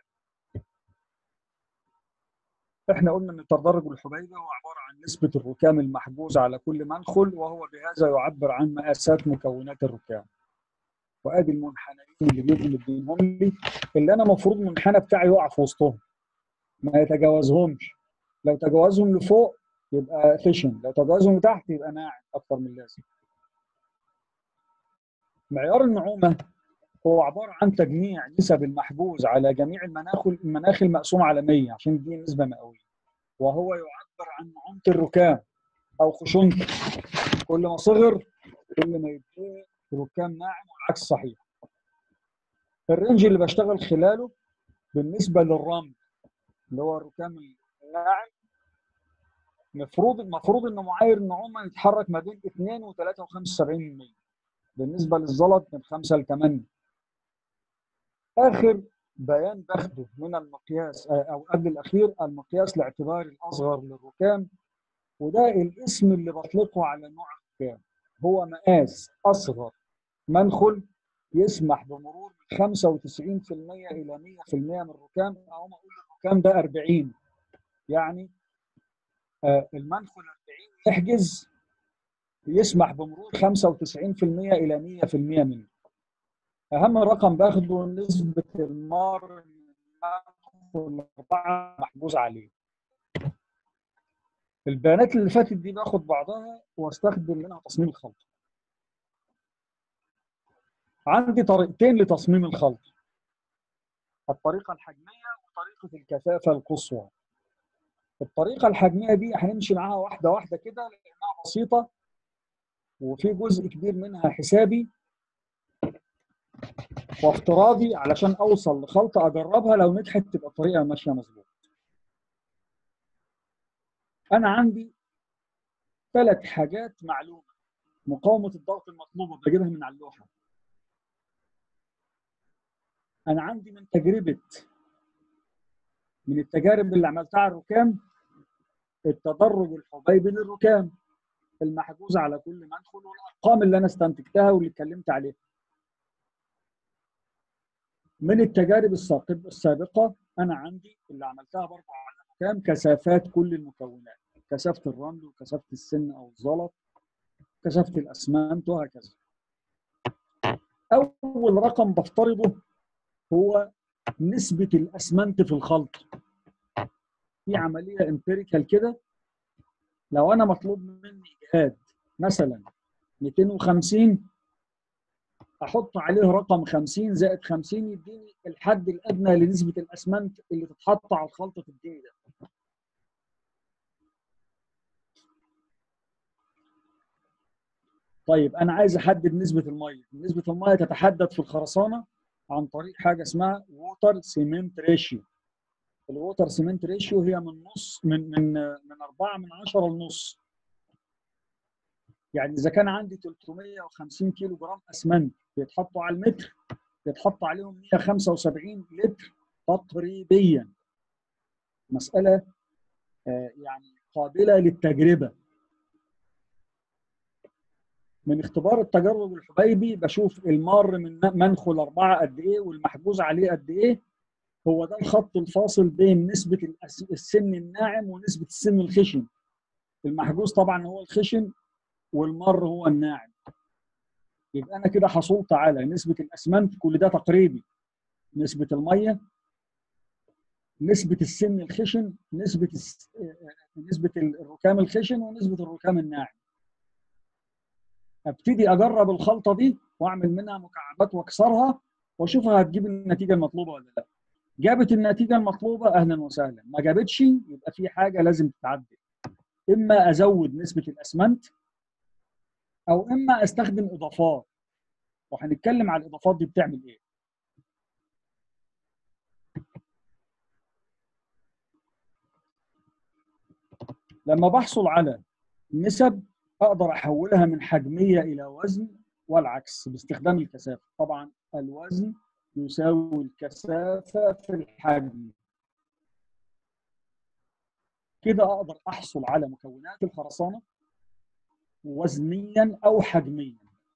احنا قلنا ان التدرج الحبيبي هو عباره عن نسبه الركام المحجوز على كل منخل وهو بهذا يعبر عن مقاسات مكونات الركام وادي المنحنيين اللي بيبقوا مدينهم لي اللي انا المفروض المنحنى بتاعي يقع في وسطهم ما يتجاوزهمش لو تجاوزهم لفوق يبقى فيشن لو تجاوزهم لتحت يبقى ناعم اكتر من اللازم معيار النعومه هو عباره عن تجميع نسب المحجوز على جميع المناخل المناخل مقسومه على 100 عشان دي نسبه مئويه وهو يعبر عن نعومه الركام او خشونته كل ما صغر كل ما يبقى ركام ناعم والعكس صحيح الرينج اللي بشتغل خلاله بالنسبه للرمل اللي هو الركام الناعم المفروض المفروض ان معايير النعومه يتحرك ما بين 2 و 73% بالنسبه للزلط من 5 ل 8 اخر بيان باخده من المقياس او قبل الاخير المقياس الاعتباري الاصغر للركام وده الاسم اللي بطلقه على نوع الركام هو مقاس اصغر منخل يسمح بمرور من 95% الى 100% من الركام او ما اقول الركام ده 40 يعني آه، المنخل 40 يحجز يسمح بمرور 95% الى 100% منه اهم رقم باخده نسبه المار الاربعه محجوز عليه البيانات اللي فاتت دي باخد بعضها واستخدم منها تصميم الخلط عندي طريقتين لتصميم الخلط الطريقه الحجميه وطريقه الكثافه القصوى الطريقه الحجميه دي هنمشي معاها واحده واحده كده لانها بسيطه وفي جزء كبير منها حسابي وافتراضي علشان اوصل لخلطه اجربها لو نجحت تبقى الطريقه ماشيه مظبوط. انا عندي ثلاث حاجات معلومه مقاومه الضغط المطلوبه بجيبها من على اللوحه. انا عندي من تجربه من التجارب اللي عملتها على الركام التدرج الحبيبي للركام المحجوز على كل منخل والارقام اللي انا استنتجتها واللي اتكلمت عليها. من التجارب الساقب- السابقه انا عندي اللي عملتها برضه على الركام كثافات كل المكونات كثافه الرمل وكثافه السن او الزلط كثافه الاسمنت وهكذا اول رقم بفترضه هو نسبه الاسمنت في الخلط في عمليه امبيريكال كده لو انا مطلوب مني اجهاد مثلا 250 احط عليه رقم 50 زائد 50 يديني الحد الادنى لنسبه الاسمنت اللي تتحط على الخلطه تديني ده طيب انا عايز احدد نسبه الميه نسبه الميه تتحدد في الخرسانه عن طريق حاجه اسمها ووتر سيمنت ريشيو الووتر سيمنت ريشيو هي من نص من من من 4 من 10 لنص يعني اذا كان عندي 350 كيلو جرام اسمنت بيتحطوا على المتر بيتحط عليهم 175 لتر تقريبيا مساله آه، يعني قابله للتجربه من اختبار التجرب الحبيبي بشوف المار من منخل أربعة قد إيه والمحجوز عليه قد إيه هو ده الخط الفاصل بين نسبة الأس- السن الناعم ونسبة السن الخشن المحجوز طبعا هو الخشن والمر هو الناعم يبقى أنا كده حصلت على نسبة الأسمنت كل ده تقريبي نسبة المية نسبة السن الخشن نسبة الس... نسبة الركام الخشن ونسبة الركام الناعم ابتدي اجرب الخلطه دي واعمل منها مكعبات واكسرها واشوفها هتجيب النتيجه المطلوبه ولا لا جابت النتيجه المطلوبه اهلا وسهلا ما جابتش يبقى في حاجه لازم تتعدل اما ازود نسبه الاسمنت او اما استخدم اضافات وهنتكلم على الاضافات دي بتعمل ايه لما بحصل على نسب اقدر احولها من حجميه الى وزن والعكس باستخدام الكثافه طبعا الوزن يساوي الكثافه في الحجم كده اقدر احصل على مكونات الخرسانه وزنيا او حجميا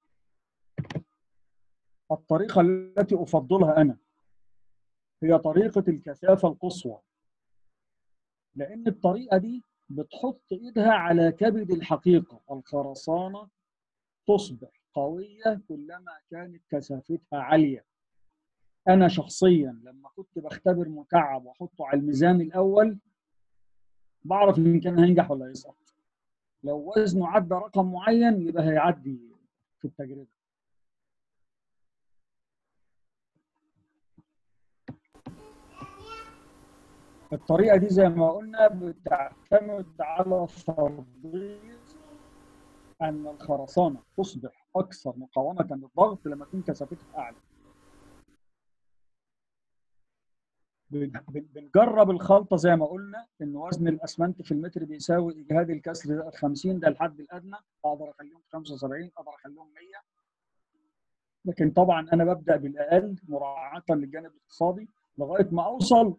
الطريقه التي افضلها انا هي طريقه الكثافه القصوى لان الطريقه دي بتحط ايدها على كبد الحقيقه الخرسانه تصبح قويه كلما كانت كثافتها عاليه انا شخصيا لما كنت بختبر مكعب واحطه على الميزان الاول بعرف ان كان هينجح ولا هيسقط لو وزنه عدى رقم معين يبقى هيعدي في التجربه الطريقه دي زي ما قلنا بتعتمد على فرضيه ان الخرسانه تصبح اكثر مقاومه للضغط لما تكون كثافتها اعلى بن- بن- بنجرب الخلطه زي ما قلنا ان وزن الاسمنت في المتر بيساوي اجهاد الكسر زائد 50 ده الحد الادنى اقدر اخليهم 75 اقدر اخليهم 100 لكن طبعا انا ببدا بالاقل مراعاه للجانب الاقتصادي لغايه ما اوصل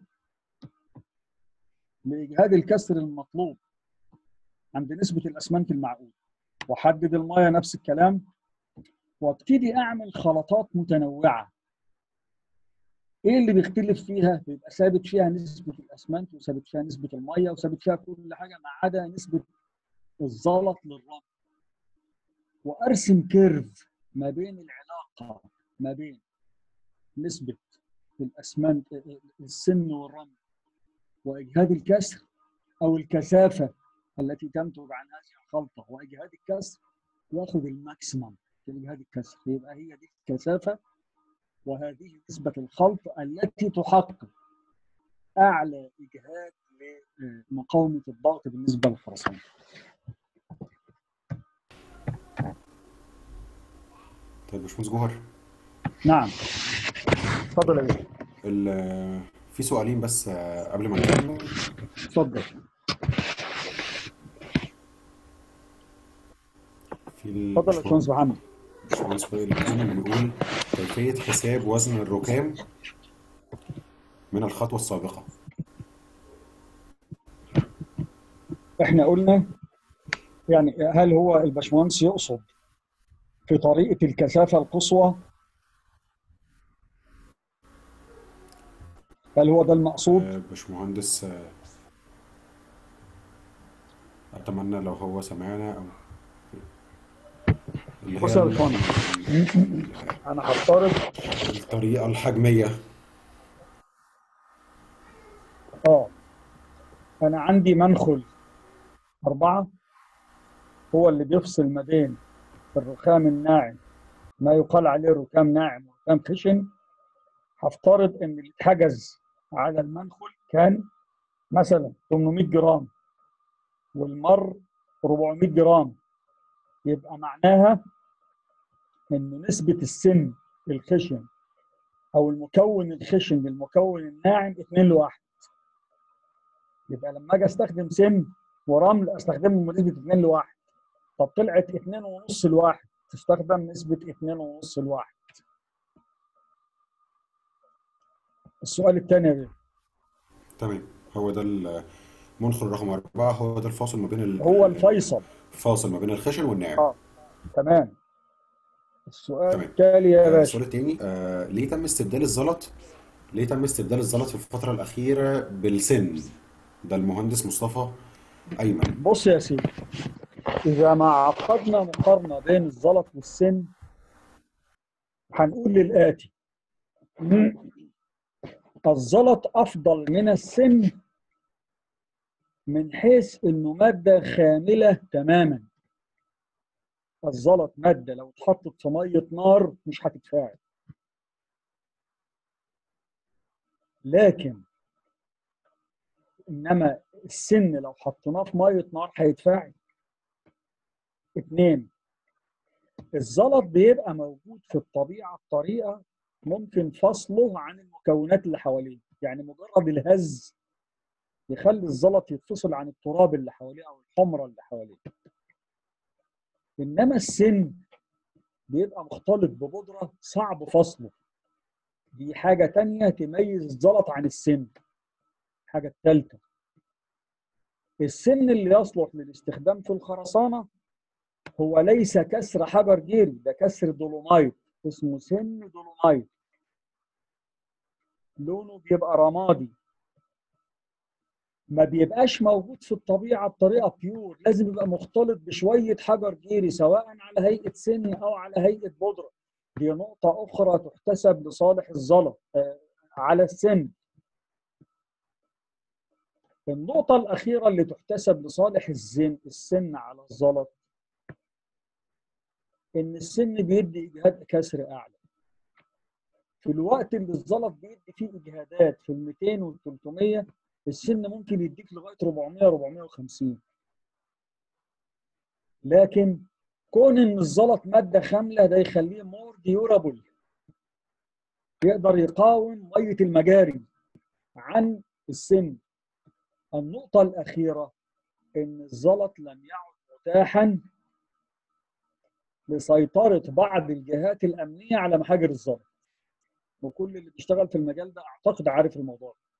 لاجهاد الكسر المطلوب عند نسبه الاسمنت المعقول واحدد الميه نفس الكلام وابتدي اعمل خلطات متنوعه ايه اللي بيختلف فيها بيبقى ثابت فيها نسبه الاسمنت وثابت فيها نسبه الميه وثابت فيها كل حاجه ما عدا نسبه الزلط للرمل وارسم كيرف ما بين العلاقه ما بين نسبه الاسمنت السن والرمل واجهاد الكسر او الكثافه التي تنتج عن هذه الخلطه واجهاد الكسر واخد الماكسيمم في اجهاد الكسر يبقى هي دي الكثافه وهذه نسبه الخلط التي تحقق اعلى اجهاد لمقاومه الضغط بالنسبه للخرسانه. طيب باشمهندس جوهر نعم اتفضل يا باشا ال- في سؤالين بس آه، قبل ما نكمل اتفضل في ال- اتفضل يا باشمهندس محمد باشمهندس وائل الكريم بيقول كيفية حساب وزن الركام من الخطوة السابقة احنا قلنا يعني هل هو الباشمهندس يقصد في طريقه الكثافه القصوى هل هو ده المقصود؟ آه، باشمهندس آه، أتمنى لو هو سمعنا أو اللي بص يا هي باشمهندس ال- انا هفترض الطريقة الحجمية اه انا عندي منخل اربعه هو اللي بيفصل ما بين الرخام الناعم ما يقال عليه ركام ناعم وركام خشن هفترض ان اللي اتحجز على المنخل كان مثلا 800 جرام والمر 400 جرام يبقى معناها ان نسبة السن الخشن او المكون الخشن للمكون الناعم 2 لواحد يبقى لما اجي استخدم سن ورمل استخدمهم بنسبة 2 لواحد طب طلعت 2 ونص لواحد تستخدم نسبة 2 ونص لواحد السؤال الثاني يا بيه تمام هو ده المنخل رقم أربعة هو ده الفاصل ما بين ال- هو الفيصل الفاصل ما بين الخشن والناعم اه تمام السؤال تمام. التالي يا آه، باشا السؤال التاني آه ليه تم استبدال الزلط ليه تم استبدال الزلط في الفترة الأخيرة بالسن ده المهندس مصطفى أيمن بص يا سيدي إذا ما عقدنا مقارنة بين الزلط والسن هنقول للآتي الزلط أفضل من السن من حيث إنه مادة خاملة تماما الزلط مادة لو اتحطت في مية نار مش هتتفاعل لكن إنما السن لو حطيناه في مية نار هيتفاعل اتنين الزلط بيبقى موجود في الطبيعة بطريقة ممكن فصله عن المكونات اللي حواليه يعني مجرد الهز يخلي الزلط يتفصل عن التراب اللي حواليه او الحمرة اللي حواليه انما السن بيبقى مختلط ببودرة صعب فصله دي حاجة تانية تميز الزلط عن السن الحاجة الثالثة السن اللي يصلح للاستخدام في الخرسانة هو ليس كسر حجر جيري ده كسر دولومايت اسمه سن دولومايت لونه بيبقى رمادي ما بيبقاش موجود في الطبيعة بطريقة بيور لازم يبقى مختلط بشوية حجر جيري سواء على هيئة سن أو على هيئة بودرة دي نقطة أخرى تحتسب لصالح الزلط آه، على السن النقطة الأخيرة اللي تحتسب لصالح الزن السن على الزلط إن السن بيدي إجهاد كسر أعلى في الوقت اللي الزلط بيدي فيه إجهادات في ال 200 وال 300 السن ممكن يديك لغاية 400 450 لكن كون إن الزلط مادة خاملة ده يخليه مور ديورابل يقدر يقاوم مية المجاري عن السن النقطة الأخيرة إن الزلط لم يعد متاحا لسيطرة بعض الجهات الأمنية على محاجر الزلط وكل اللي بيشتغل في المجال ده أعتقد عارف الموضوع ده.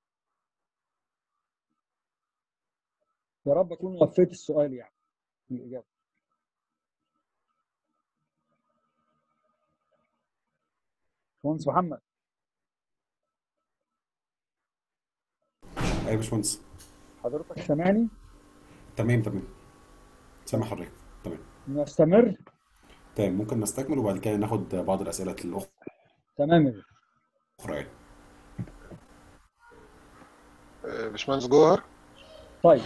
يا رب أكون وفيت السؤال يعني الإجابة باشمهندس محمد أيوة يا باشمهندس حضرتك سامعني تمام تمام سامع حضرتك تمام نستمر تمام ممكن نستكمل وبعد كده ناخد بعض الأسئلة الأخرى تمام يا باشا. يعني آه، باشمهندس جوهر طيب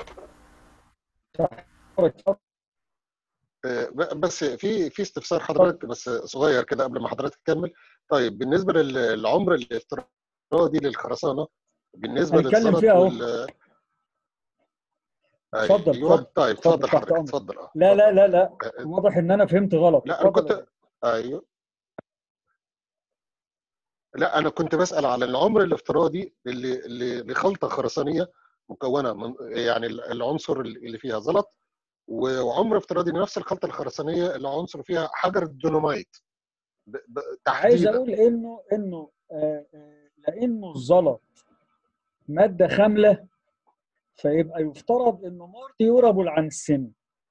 اتفضل. آه، ب- بس في في استفسار حضرتك بس صغير كده قبل ما حضرتك تكمل طيب بالنسبه لل- للعمر الافتراضي للخرسانه بالنسبه هنتكلم للزلط فيها أهو. وال اتفضل، أيوة. اتفضل. طيب اتفضل، اتفضل تحت حضرتك أمرك. اتفضل اه لا لا لا لا آه، واضح ان انا فهمت غلط لا انا اتفضل يا كنت ايوه لا انا كنت بسال على العمر الافتراضي اللي اللي لخلطه خرسانيه مكونه من يعني العنصر اللي فيها زلط وعمر افتراضي لنفس الخلطه الخرسانيه اللي عنصر فيها حجر الدولومايت ب- ب- عايز تحديدا اقول انه انه آه، آه، لانه الزلط ماده خامله فيبقى يفترض انه مور ديورابل عن السن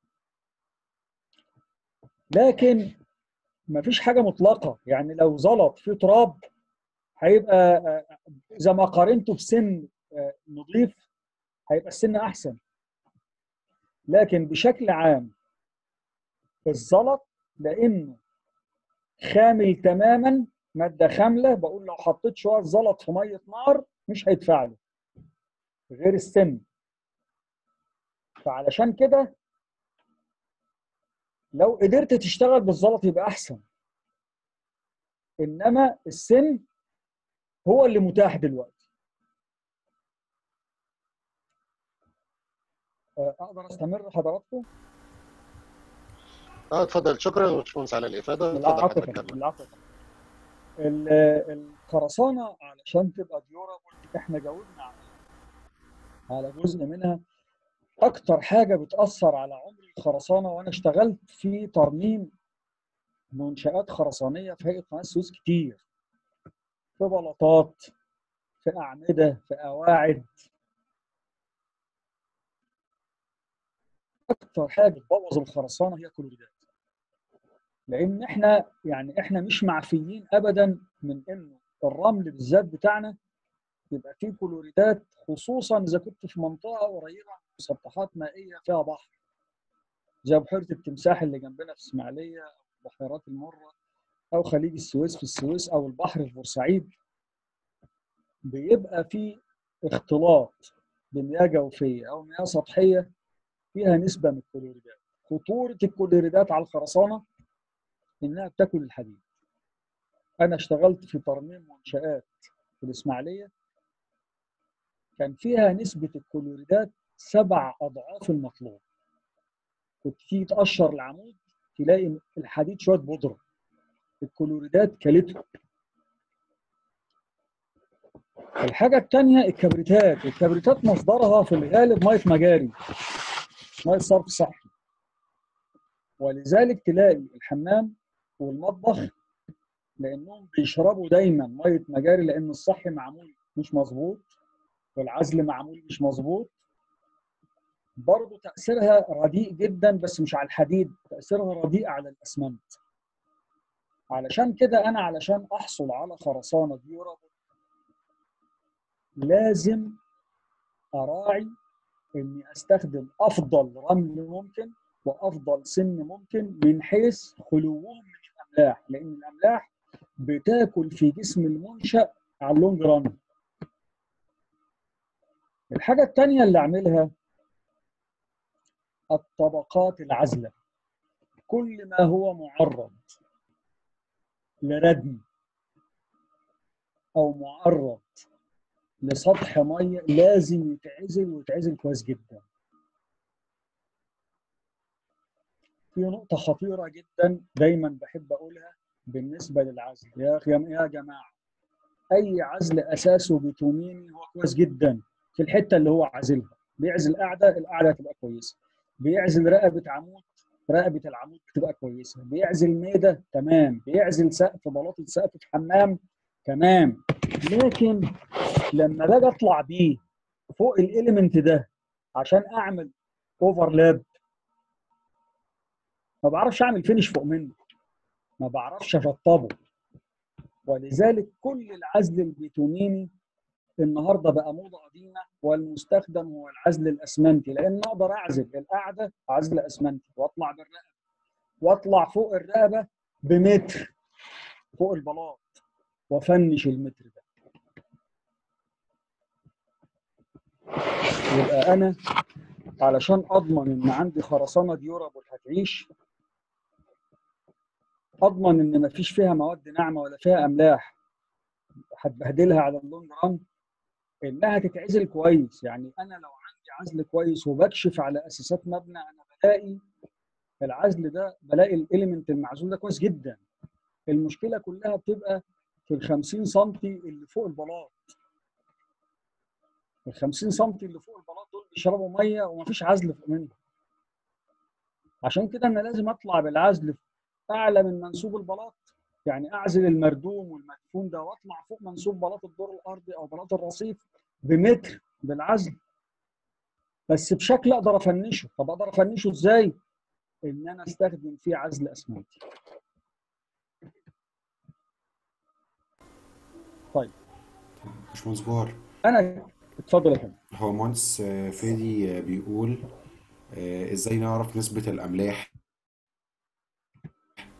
لكن مفيش حاجه مطلقه يعني لو زلط فيه تراب هيبقى آه، اذا ما قارنته بسن آه، نظيف هيبقى السن احسن لكن بشكل عام الزلط لانه خامل تماما ماده خامله بقول لو حطيت شويه زلط في ميه نار مش هيتفاعلوا غير السم فعلشان كده لو قدرت تشتغل بالزلط يبقى احسن انما السن هو اللي متاح دلوقتي آه، اقدر استمر حضراتكم اه اتفضل شكرا يا باشمهندس على الافاده اتفضل العفو حضرتك يا فندم، كمل العفو يا فندم. ال- الخرسانه علشان تبقى ديورابل احنا جاوبنا على على جزء منها اكتر حاجه بتاثر على عمر الخرسانه وانا اشتغلت في ترميم منشات خرسانيه في هيئه قناه السويس كتير في بلاطات في اعمده في قواعد اكتر حاجه بتبوظ الخرسانه هي كلوريدات لان احنا يعني احنا مش معفيين ابدا من انه الرمل بالذات بتاعنا يبقى فيه كلوريدات خصوصا اذا كنت في منطقه قريبه من مسطحات مائيه فيها بحر زي بحيره التمساح اللي جنبنا في اسماعيليه او بحيرات المره او خليج السويس في السويس او البحر في بورسعيد بيبقى في اختلاط بمياه جوفيه او مياه سطحيه فيها نسبه من الكلوريدات خطوره الكلوريدات على الخرسانه انها بتاكل الحديد انا اشتغلت في ترميم منشات في الاسماعيليه كان فيها نسبه الكلوريدات سبع اضعاف المطلوب كنت تيجي تقشر العمود تلاقي الحديد شويه بودره الكلوريدات كلته الحاجه الثانيه الكبريتات الكبريتات مصدرها في الغالب ميه مجاري ميه صرف صحي ولذلك تلاقي الحمام والمطبخ لانهم بيشربوا دايما ميه مجاري لان الصحي معمول مش مظبوط والعزل معمول مش مظبوط برضه تاثيرها رديء جدا بس مش على الحديد تاثيرها رديء على الاسمنت علشان كده انا علشان احصل على خرسانه ديورابل لازم اراعي اني استخدم افضل رمل ممكن وافضل سن ممكن من حيث خلوهم من الاملاح لان الاملاح بتاكل في جسم المنشا على اللونج ران الحاجه الثانيه اللي اعملها الطبقات العازله كل ما هو معرض لردم او معرض لسطح ميه لازم يتعزل ويتعزل كويس جدا في نقطة خطيرة جدا دايما بحب أقولها بالنسبة للعزل يا أخي يا جماعة أي عزل أساسه بيتوميني هو كويس جدا في الحتة اللي هو عازلها بيعزل قاعدة القاعدة تبقى كويسة بيعزل رقبة عمود رقبة العمود بتبقى كويسة بيعزل ميدة تمام بيعزل سقف بلاطة سقف في حمام تمام لكن لما باجي اطلع بيه فوق الاليمنت ده عشان اعمل اوفرلاب ما بعرفش اعمل فينش فوق منه ما بعرفش اشطبه ولذلك كل العزل البيتونيني النهارده بقى موضه قديمه والمستخدم هو العزل الاسمنتي لان اقدر اعزل القاعده عزل اسمنتي واطلع بالرقبه واطلع فوق الرقبه بمتر فوق البلاط وافنش المتر ده يبقى انا علشان اضمن ان عندي خرسانه ديورابل هتعيش اضمن ان مفيش فيها مواد ناعمه ولا فيها املاح هتبهدلها على اللونج ران انها تتعزل كويس يعني انا لو عندي عزل كويس وبكشف على اساسات مبنى انا بلاقي العزل ده بلاقي الاليمنت المعزول ده كويس جدا المشكله كلها بتبقى في ال 50 سم اللي فوق البلاط ال 50 سم اللي فوق البلاط دول بيشربوا ميه ومفيش عزل فوق منهم عشان كده انا لازم اطلع بالعزل اعلى من منسوب البلاط يعني اعزل المردوم والمدفون ده واطلع فوق منسوب بلاط الدور الارضي او بلاط الرصيف بمتر بالعزل بس بشكل اقدر افنشه طب اقدر افنشه ازاي ان انا استخدم فيه عزل اسمنتي طيب باشمهندس جوهر انا اتفضل يا فندم هو مهندس آه، فادي آه، بيقول آه، ازاي نعرف نسبة الأملاح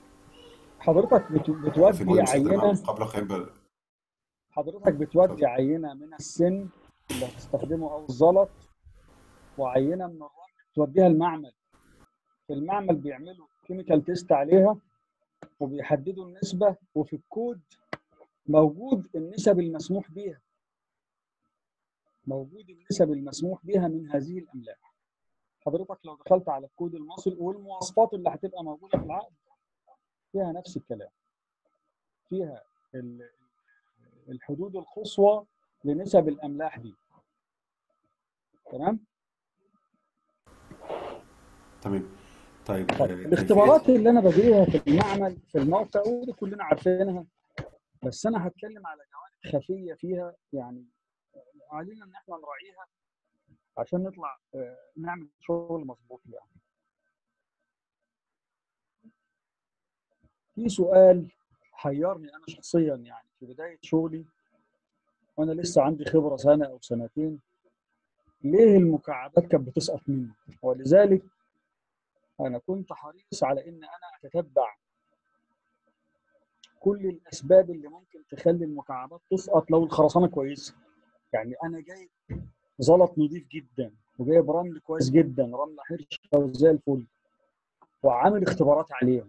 حضرتك بت- في بتودي جهود مسدد عينه المعمل قبل قيام بال- حضرتك بتودي عينه من السن اللي هتستخدمه او الزلط وعينه من الرمل توديها المعمل في المعمل بيعملوا كيميكال تيست عليها وبيحددوا النسبه وفي الكود موجود النسب المسموح بيها موجود النسب المسموح بها من هذه الاملاح حضرتك لو دخلت على الكود المصري والمواصفات اللي هتبقى موجوده في العقد فيها نفس الكلام فيها ال- الحدود القصوى لنسب الاملاح دي تمام تمام طيب طب آه، الاختبارات اللي انا بجريها في المعمل في الموقع ودي كلنا عارفينها بس انا هتكلم على جوانب خفيه فيها يعني علينا ان احنا نراعيها عشان نطلع آه، نعمل شغل مظبوط يعني في سؤال حيرني انا شخصيا يعني في بدايه شغلي وانا لسه عندي خبره سنه او سنتين ليه المكعبات كانت بتسقط مني ولذلك انا كنت حريص على ان انا اتتبع كل الاسباب اللي ممكن تخلي المكعبات تسقط لو الخرسانه كويسه يعني انا جايب زلط نظيف جدا وجايب رمل كويس جدا رمله حرشه وزي الفل وعامل اختبارات عليهم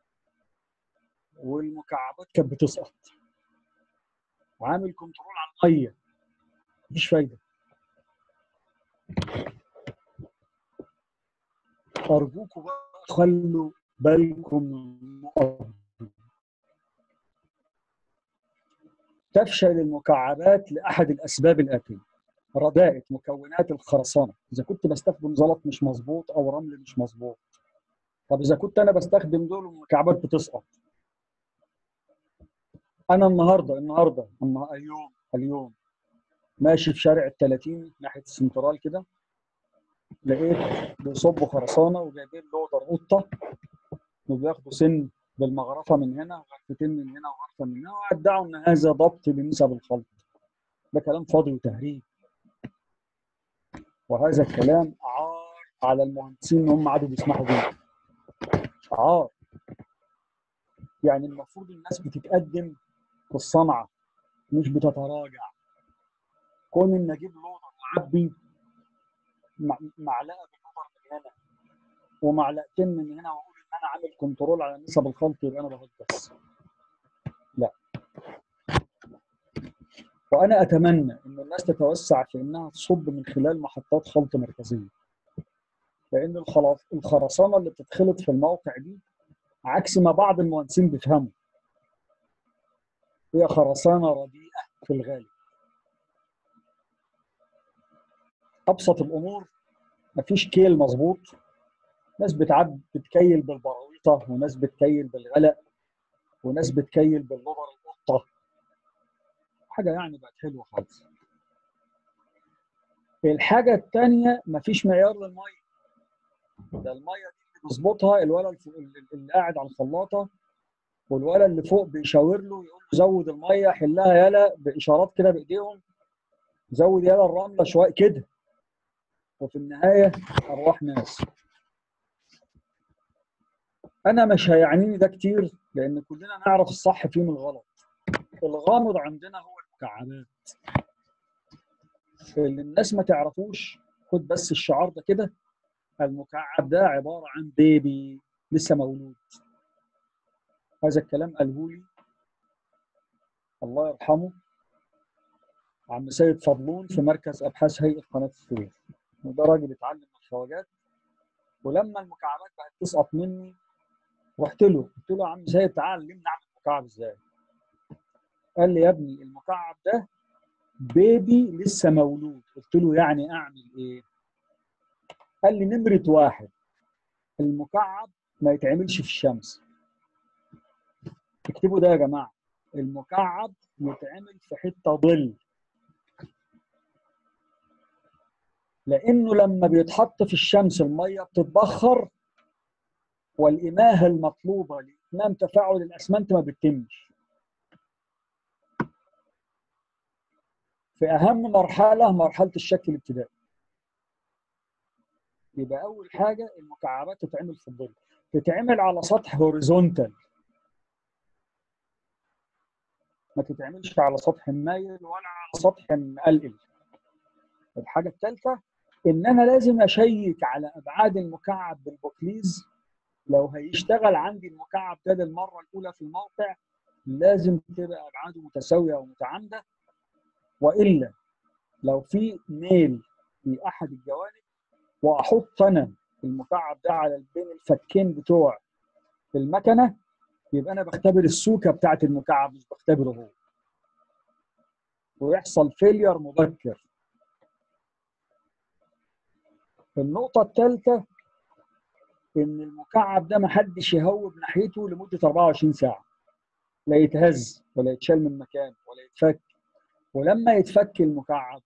والمكعبات كانت بتسقط وعامل كنترول على الميه مفيش فايده ارجوكم بقى خلوا بالكم من النقط دي. تفشل المكعبات لاحد الاسباب الاتيه رداءة مكونات الخرسانه اذا كنت بستخدم زلط مش مظبوط او رمل مش مظبوط طب اذا كنت انا بستخدم دول والمكعبات بتسقط انا النهارده النهارده النه- اليوم اليوم ماشي في شارع ال 30 ناحيه السنترال كده لقيت بيصبوا خرسانه وجايبين لودر قطه وبياخدوا سن بالمغرفه من هنا وغرفتين من هنا وغرفه من هنا وادعوا ان هذا ضبط لنسب الخلط ده كلام فاضي وتهريج وهذا الكلام عار على المهندسين ان هم قعدوا بيسمحوا بيه عار يعني المفروض الناس بتتقدم في الصنعه مش بتتراجع كون ان اجيب لودر واعبي مع- معلقه باللودر من هنا ومعلقتين من هنا واقول ان انا عامل كنترول على نسب الخلط يبقى انا بهجس لا وانا اتمنى ان الناس تتوسع في انها تصب من خلال محطات خلط مركزيه لان الخلاص الخرسانه اللي بتتخلط في الموقع دي عكس ما بعض المهندسين بيفهموا هي خرسانه رديئه في الغالب ابسط الامور مفيش كيل مظبوط ناس بتعب بتكيل بالبراويطه وناس بتكيل بالغلق وناس بتكيل باللبر القطه حاجه يعني بقت حلوه خالص الحاجه الثانيه مفيش معيار للميه ده الميه دي اللي بيظبطها الولد الف- اللي قاعد على الخلاطه والولد اللي فوق بيشاور له يقول له زود الميه حلها يالا باشارات كده بايديهم زود يالا الرمله شويه كده وفي النهايه ارواح ناس انا مش هيعنيني ده كتير لان كلنا نعرف الصح فيه من الغلط الغامض عندنا هو المكعبات اللي الناس ما تعرفوش خد بس الشعار ده كده المكعب ده عباره عن بيبي لسه مولود هذا الكلام قاله لي الله يرحمه عم سيد فضلون في مركز ابحاث هيئه قناه السويس وده راجل اتعلم من الخواجات ولما المكعبات بقت تسقط مني رحت له قلت له يا عم سيد تعال علمني اعمل مكعب ازاي قال لي يا ابني المكعب ده بيبي لسه مولود قلت له يعني اعمل ايه قال لي نمره واحد المكعب ما يتعملش في الشمس اكتبوا ده يا جماعه المكعب يتعمل في حته ظل لانه لما بيتحط في الشمس الميه بتتبخر والإماهة المطلوبة لإتمام تفاعل الأسمنت ما بتتمش. في أهم مرحلة مرحلة الشكل الابتدائي. يبقى أول حاجة المكعبات تتعمل في الظل. تتعمل على سطح هوريزونتال ما تتعملش على سطح مايل ولا على سطح مقلقل الحاجه الثالثه ان انا لازم اشيك على ابعاد المكعب بالبوكليز لو هيشتغل عندي المكعب ده للمره الاولى في الموقع لازم تبقى ابعاده متساويه ومتعامده والا لو في ميل في احد الجوانب واحط انا المكعب ده على بين الفكين بتوع المكنه يبقى انا بختبر السوكه بتاعت المكعب مش بختبره هو ويحصل فيلير مبكر النقطه الثالثه ان المكعب ده محدش يهوب ناحيته لمده 24 ساعه لا يتهز ولا يتشال من مكانه ولا يتفك ولما يتفك المكعب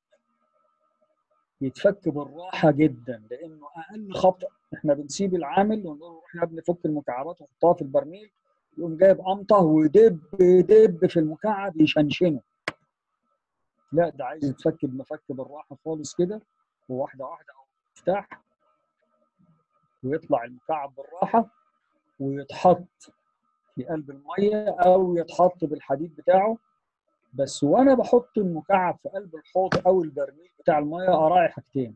يتفك بالراحه جدا لانه اقل خطا احنا بنسيب العامل ونقول له احنا بنفك المكعبات ونحطها في البرميل يقوم جايب قمطه ويدب يدب في المكعب يشنشنه لا ده عايز يتفك بمفك بالراحه خالص كده وواحده واحده او مفتاح ويطلع المكعب بالراحه ويتحط في قلب الميه او يتحط بالحديد بتاعه بس وانا بحط المكعب في قلب الحوض او البرميل بتاع الميه اراعي حاجتين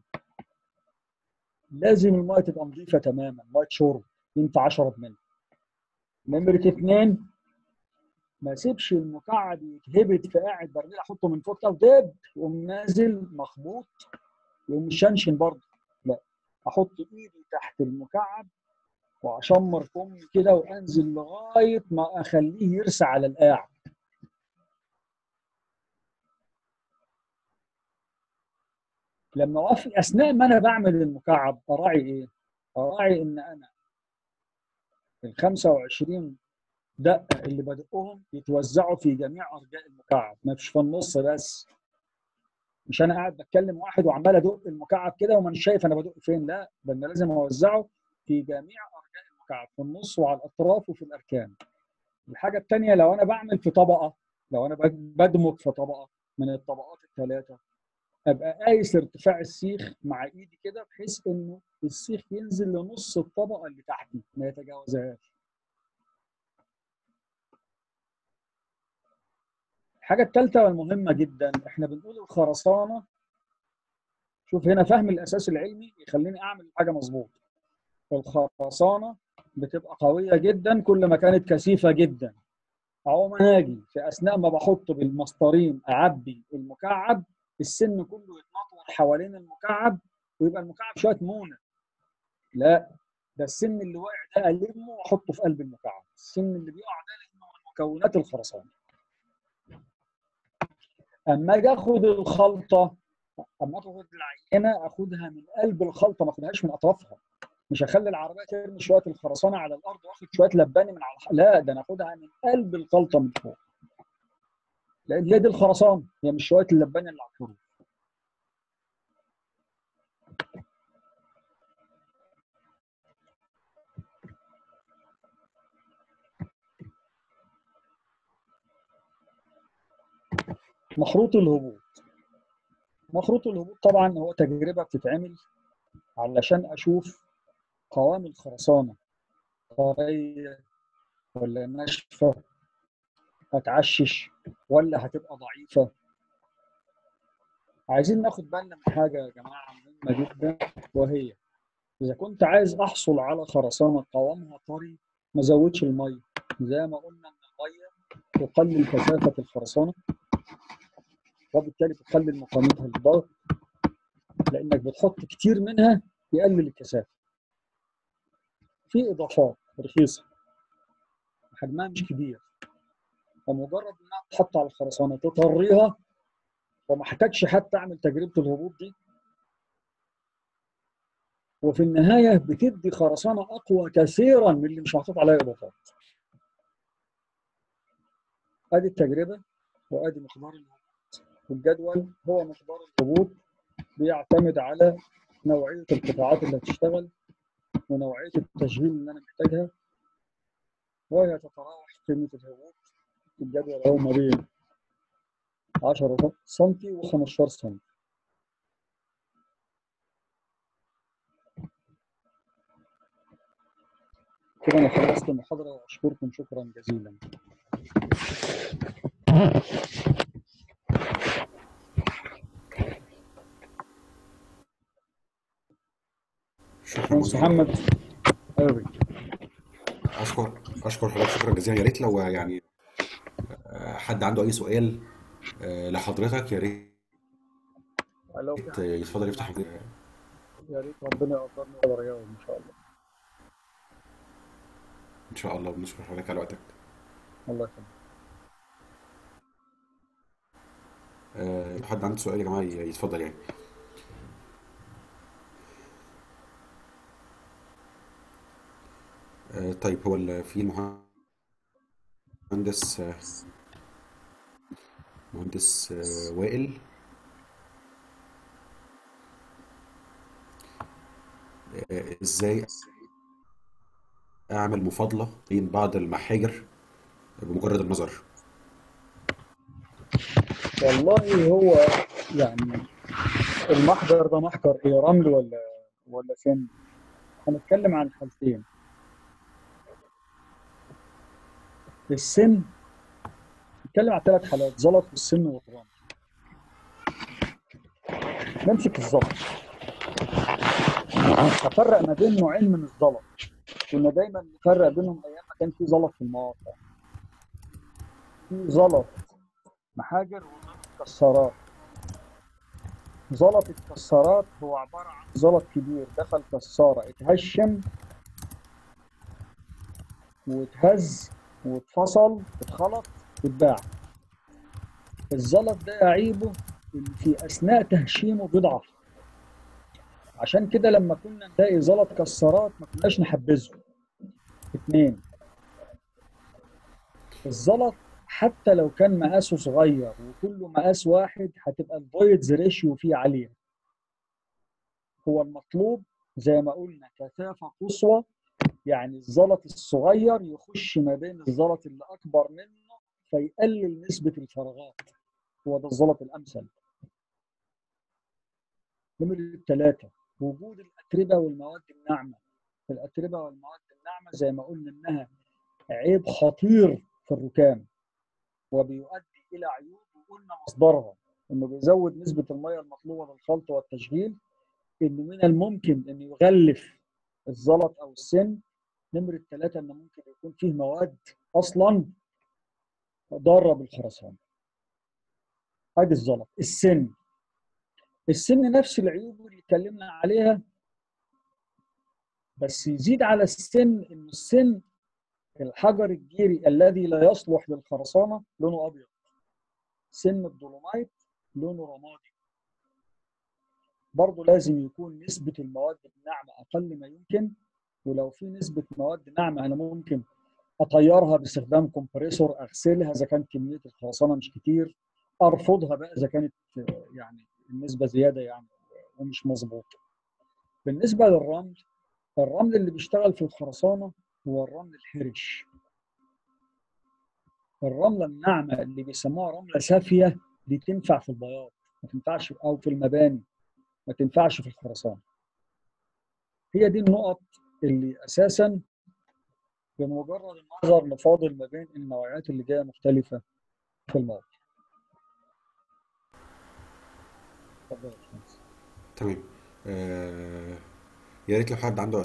لازم الميه تبقى نظيفه تماما ميه شرب ينفع اشرب منها نمرة اتنين ما اسيبش المكعب يتهبط في قاعد برميل احطه من فوق كده ودب يقوم نازل مخبوط يقوم مشنشن برضه لا احط ايدي تحت المكعب واشمر فمي كده وانزل لغايه ما اخليه يرسى على القاع لما وفي اثناء ما انا بعمل المكعب اراعي ايه؟ اراعي ان انا ال 25 دقه اللي بدقهم يتوزعوا في جميع ارجاء المكعب ما فيش في النص بس مش انا قاعد بتكلم واحد وعمال ادق المكعب كده ومانيش شايف انا بدق فين لا ده انا لازم اوزعه في جميع ارجاء المكعب في النص وعلى الاطراف وفي الاركان الحاجه الثانيه لو انا بعمل في طبقه لو انا بدمج في طبقه من الطبقات الثلاثه ابقى قايس ارتفاع السيخ مع ايدي كده بحيث انه السيخ ينزل لنص الطبقه اللي تحتي ما يتجاوزهاش الحاجه الثالثه والمهمه جدا احنا بنقول الخرسانه شوف هنا فهم الاساس العلمي يخليني اعمل حاجه مظبوط الخرسانه بتبقى قويه جدا كل ما كانت كثيفه جدا اقوم اجي في اثناء ما بحط بالمسطرين اعبي المكعب السن كله يتنطور حوالين المكعب ويبقى المكعب شويه مونه لا ده السن اللي واقع ده المه واحطه في قلب المكعب السن اللي بيقع ده لانه من مكونات الخرسانه اما اجي اخد الخلطه اما اخد العينه اخدها من قلب الخلطه ما اخدهاش من اطرافها مش هخلي العربيه ترمي شويه الخرسانه على الارض واخد شويه لباني من على الح... لا ده انا اخدها من قلب الخلطه من فوق لان هي دي الخرسانه هي مش شويه اللباني اللي على الحروف مخروط الهبوط مخروط الهبوط طبعا هو تجربه بتتعمل علشان اشوف قوام الخرسانه طريه ولا ناشفه هتعشش ولا هتبقى ضعيفه عايزين ناخد بالنا من حاجه يا جماعه مهمه جدا وهي اذا كنت عايز احصل على خرسانه قوامها طري ما زودش الميه زي ما قلنا ان الميه تقلل كثافه الخرسانه وبالتالي بتقلل مقاومتها للضغط لانك بتحط كتير منها يقلل الكثافه في اضافات رخيصه حجمها مش كبير ومجرد انها تحط على الخرسانه تطريها وما احتاجش حتى اعمل تجربه الهبوط دي وفي النهايه بتدي خرسانه اقوى كثيرا من اللي مش محطوط عليها اضافات ادي التجربه وادي مقدار الهبوط والجدول هو مقدار الهبوط بيعتمد على نوعيه القطاعات اللي هتشتغل ونوعيه التشغيل اللي انا محتاجها وهي تتراوح قيمه الهبوط الجدول هو ما بين 10 سم و15 سم كده انا خلصت المحاضره واشكركم شكرا جزيلا شكرا باشمهندس جزيلا محمد ايوه اشكر اشكر حضرتك شكرا جزيلا يا ريت لو يعني آه، حد عنده اي سؤال آه، لحضرتك يا ريت لو في حاجة يتفضل يفتح يا ريت ربنا يقدرني واقدر اجاوب ان شاء الله ان شاء الله بنشكر حضرتك على وقتك الله يخليك آه، لو حد عنده سؤال يا جماعه يتفضل يعني آه، طيب هو ال- في المهندس آه، مهندس آه، وائل آه، ازاي اعمل مفاضله بين بعض المحاجر بمجرد النظر والله هو يعني المحجر ده محجر ايه رمل ولا ولا سن هنتكلم عن حالتين السن نتكلم عن ثلاث حالات زلط والسن والرمل نمسك الزلط هفرق ما بين نوعين من الزلط كنا دايما نفرق بينهم ايام ما كان في زلط في المواقع في زلط محاجر وزلط كسارات زلط الكسارات هو عبارة عن زلط كبير دخل كسارة اتهشم واتهز واتفصل اتخلط واتباع الزلط ده عيبه ان في اثناء تهشيمه بيضعف عشان كده لما كنا نلاقي زلط كسارات ما كناش نحبذه اتنين الزلط حتى لو كان مقاسه صغير وكله مقاس واحد هتبقى الفويدز ريشيو فيه عالية هو المطلوب زي ما قلنا كثافة قصوى يعني الزلط الصغير يخش ما بين الزلط اللي أكبر منه فيقلل نسبة الفراغات هو ده الزلط الأمثل نمرة ثلاثة وجود الأتربة والمواد الناعمة الأتربة والمواد الناعمة زي ما قلنا إنها عيب خطير في الركام وبيؤدي الى عيوب وقلنا مصدرها انه بيزود نسبه الميه المطلوبه للخلط والتشغيل انه من الممكن انه يغلف الزلط او السن نمره ثلاثه انه ممكن يكون فيه مواد اصلا ضاره بالخرسانه ادي الزلط السن السن نفس العيوب اللي اتكلمنا عليها بس يزيد على السن انه السن الحجر الجيري الذي لا يصلح للخرسانه لونه ابيض سن الدولومايت لونه رمادي برضه لازم يكون نسبة المواد الناعمة أقل ما يمكن ولو في نسبة مواد ناعمة أنا ممكن أطيرها باستخدام كومبريسور أغسلها إذا كانت كمية الخرسانة مش كتير أرفضها بقى إذا كانت يعني النسبة زيادة يعني ومش مظبوطة بالنسبة للرمل الرمل اللي بيشتغل في الخرسانة هو الرمل الحرش الرملة الناعمة اللي بيسموها رملة سافية دي تنفع في البياض ما تنفعش أو في المباني ما تنفعش في الخرسانة هي دي النقط اللي أساسا بمجرد النظر نفاضل ما بين النوعيات اللي جاية مختلفة في الموقع اتفضل يا باشمهندس. تمام آه، يا ريت لو حد عنده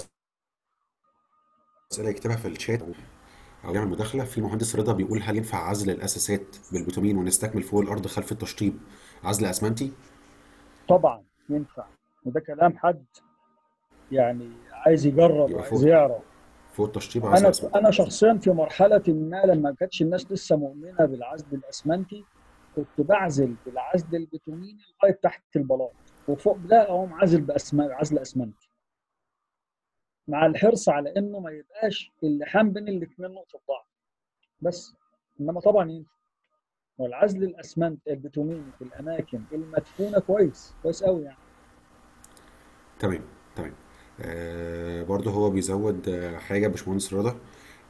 أسئلة يكتبها في الشات أو أو يعمل مداخلة في مهندس رضا بيقول هل ينفع عزل الأساسات بالبيتومين ونستكمل فوق الأرض خلف التشطيب عزل أسمنتي؟ طبعا ينفع وده كلام حد يعني عايز يجرب يبقى وعايز فوق يعرف فوق التشطيب عزل انا أسمنتي انا شخصيا في مرحله ما لما كانتش الناس لسه مؤمنه بالعزل الاسمنتي كنت بعزل بالعزل البتونيني لغايه تحت البلاط وفوق ده اقوم عازل بأسم... عزل اسمنتي مع الحرص على انه ما يبقاش اللحام بين الاثنين نقطه ضعف بس انما طبعا ينفع والعزل الاسمنت البتونيني في الاماكن المدفونه كويس كويس قوي يعني تمام تمام آه برضه هو بيزود آه حاجة يا باشمهندس رضا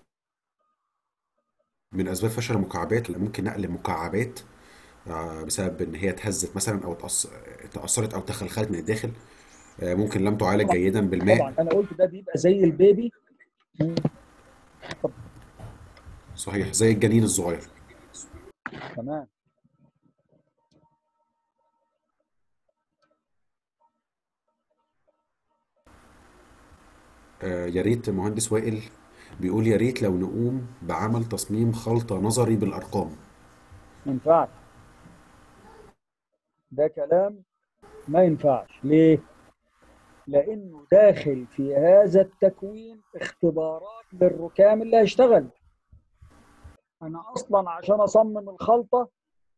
من أسباب فشل المكعبات اللي ممكن نقل المكعبات آه بسبب إن هي اتهزت مثلا أو اتأث- اتأثرت أو تخلخلت من الداخل آه ممكن لم تعالج طبعا جيدا طبعا بالماء انا قلت ده بيبقى زي البيبي مم. صحيح زي الجنين الصغير تمام آه، يا ريت مهندس وائل بيقول يا ريت لو نقوم بعمل تصميم خلطة نظري بالأرقام ما ينفعش ده كلام ما ينفعش ليه؟ لأنه داخل في هذا التكوين اختبارات للركام اللي هيشتغل أنا أصلا عشان أصمم الخلطة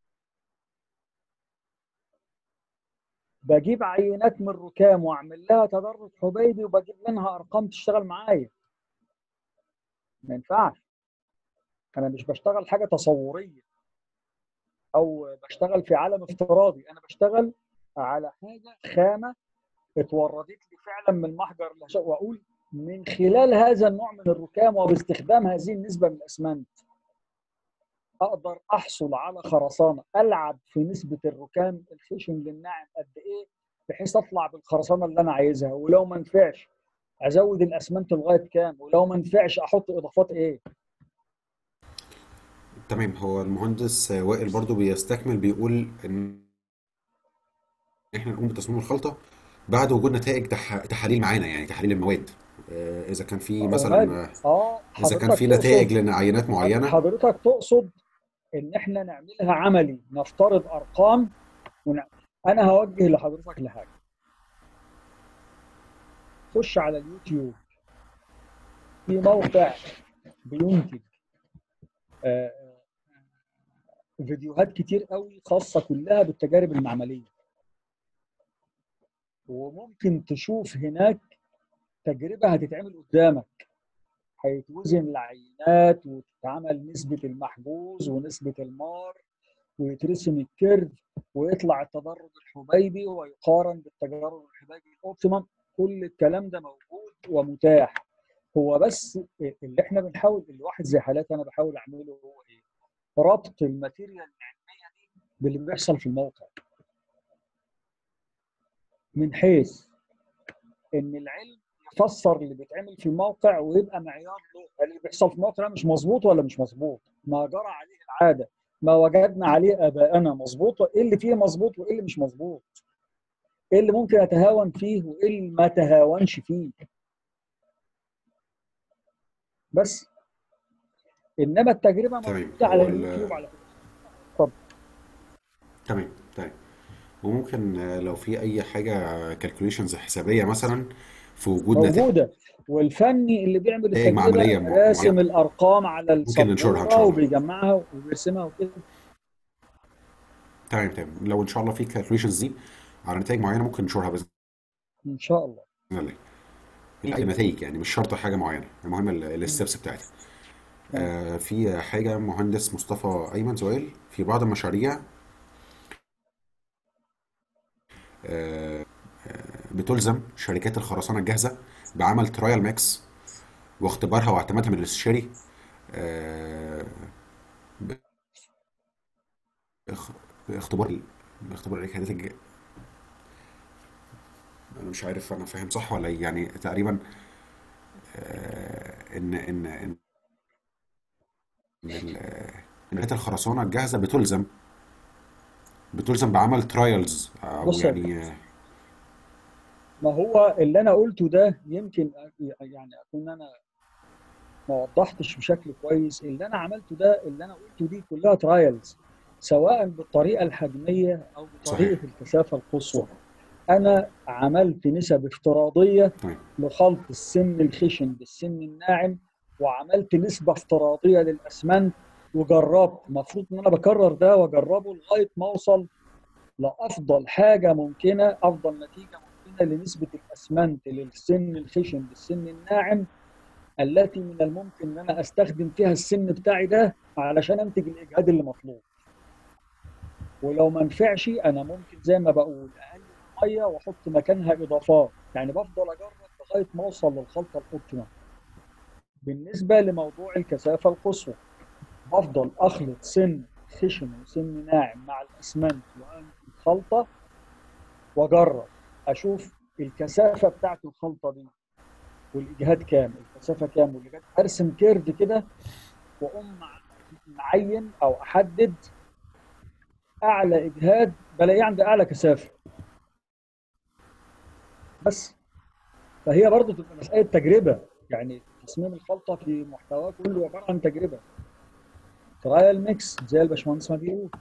بجيب عينات من الركام وأعمل لها تدرج حبيبي وبجيب منها أرقام تشتغل معايا ما ينفعش أنا مش بشتغل حاجة تصورية أو بشتغل في عالم افتراضي أنا بشتغل على حاجة خامة اتوردت لي فعلا من المحجر اللي هش- واقول من خلال هذا النوع من الركام وباستخدام هذه النسبه من الاسمنت اقدر احصل على خرسانه العب في نسبه الركام الخشن للناعم قد ايه بحيث اطلع بالخرسانه اللي انا عايزها ولو ما نفعش ازود الاسمنت لغايه كام ولو ما نفعش احط اضافات ايه تمام هو المهندس وائل برضو بيستكمل بيقول ان احنا نقوم بتصميم الخلطة بعد وجود نتائج تح... تحاليل معانا يعني تحاليل المواد آه، اذا كان في مثلا ومال اه اذا كان حضرتك في نتائج تقصد لعينات معينة حضرتك تقصد ان احنا نعملها عملي نفترض ارقام ونع... انا هوجه لحضرتك لحاجه خش على اليوتيوب في موقع بينتج آه، آه، فيديوهات كتير قوي خاصه كلها بالتجارب المعمليه وممكن تشوف هناك تجربه هتتعمل قدامك هيتوزن العينات وتتعمل نسبه المحجوز ونسبه المار ويترسم الكيرف ويطلع التدرج الحبيبي ويقارن بالتجارب الحبيبي الاوبتيمم كل الكلام ده موجود ومتاح هو بس اللي احنا بنحاول الواحد زي حالاتي انا بحاول اعمله هو ايه؟ ربط الماتيريال العلميه دي باللي بيحصل في الموقع من حيث ان العلم يفسر اللي بيتعمل في الموقع ويبقى معيار له هل اللي بيحصل في الموقع ده مش مظبوط ولا مش مظبوط ما جرى عليه العاده ما وجدنا عليه اباءنا مظبوط ايه اللي فيه مظبوط وايه اللي مش مظبوط ايه اللي ممكن اتهاون فيه وايه اللي ما تهاونش فيه بس انما التجربه تمام موجوده على هو ال- اليوتيوب على فكره اتفضل تمام تمام وممكن آه، لو في اي حاجة كالكوليشنز حسابية مثلا في وجود نتائج موجوده والفني اللي بيعمل نتائج معملية التجربه م- راسم معينة الارقام على ممكن ننشرها ان السبوره شاء الله وبيجمعها وبيرسمها وكده تمام تمام لو ان شاء الله في كالكوليشنز دي على نتائج معينة ممكن ننشرها بإذن ان شاء الله الله اي نتائج يعني مش شرط حاجة معينة المهم الستبس بتاعتها آه، في حاجة مهندس مصطفى أيمن سؤال في بعض المشاريع آه، آه، بتلزم شركات الخرسانة الجاهزة بعمل ترايل ماكس واختبارها واعتمادها من الاستشاري آه، ب- اخ- باختبار باختبار الإجهادات الج... أنا مش عارف أنا فاهم صح ولا إيه يعني تقريبا آه، إن إن إن إن ال- إن شركات الخرسانة الجاهزة بتلزم بتلزم بعمل ترايلز أو بص يا يعني آه، ما هو اللي انا قلته ده يمكن أ- يعني اكون انا ما وضحتش بشكل كويس اللي انا عملته ده اللي انا قلته دي كلها ترايلز سواء بالطريقه الحجميه او صحيح بطريقه الكثافه القصوى انا عملت نسب افتراضيه تمام لخلط السن الخشن بالسن الناعم وعملت نسبه افتراضيه للاسمنت وجربت المفروض ان انا بكرر ده واجربه لغايه ما اوصل لافضل حاجه ممكنه افضل نتيجه ممكنه لنسبه الاسمنت للسن الخشن بالسن الناعم التي من الممكن ان انا استخدم فيها السن بتاعي ده علشان انتج الاجهاد اللي مطلوب ولو ما نفعش انا ممكن زي ما بقول اقلل الميه واحط مكانها اضافات يعني بفضل اجرب لغايه ما اوصل للخلطه الاوبتيمال بالنسبه لموضوع الكثافه القصوى بفضل اخلط سن خشن وسن ناعم مع الاسمنت وانتج خلطه واجرب اشوف الكثافه بتاعت الخلطه دي والاجهاد كام الكثافه كام والاجهاد ارسم كيرف كده واقوم مع- معين او احدد اعلى اجهاد بلاقيه عند اعلى كثافه بس فهي برضه تبقى مساله تجربه يعني تصميم الخلطه في محتواه كله عباره عن تجربه ترايل ميكس زي الباشمهندس ما بيقول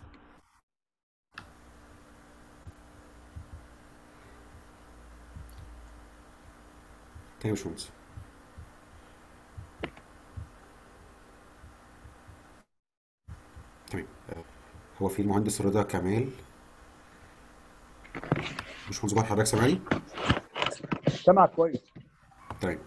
تاني يا باشمهندس تمام آه، هو في المهندس رضا كمال باشمهندس جوهر حضرتك سامعني؟ سمع كويس طيب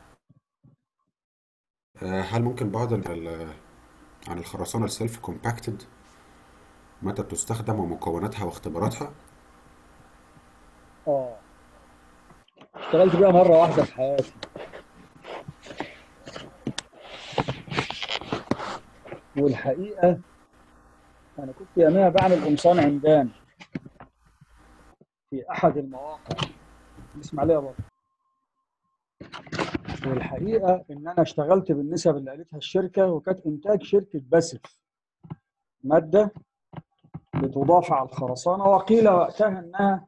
آه، هل ممكن بعض ال- عن الخرسانة السيلف كومباكتد متى بتستخدم ومكوناتها واختباراتها؟ اه اشتغلت بيها مره واحده في حياتي والحقيقه انا كنت يوميها بعمل قمصان عمدان في احد المواقع الاسماعيليه برضه والحقيقه ان انا اشتغلت بالنسب اللي قالتها الشركه وكانت انتاج شركه باسف ماده بتضاف على الخرسانه وقيل وقتها انها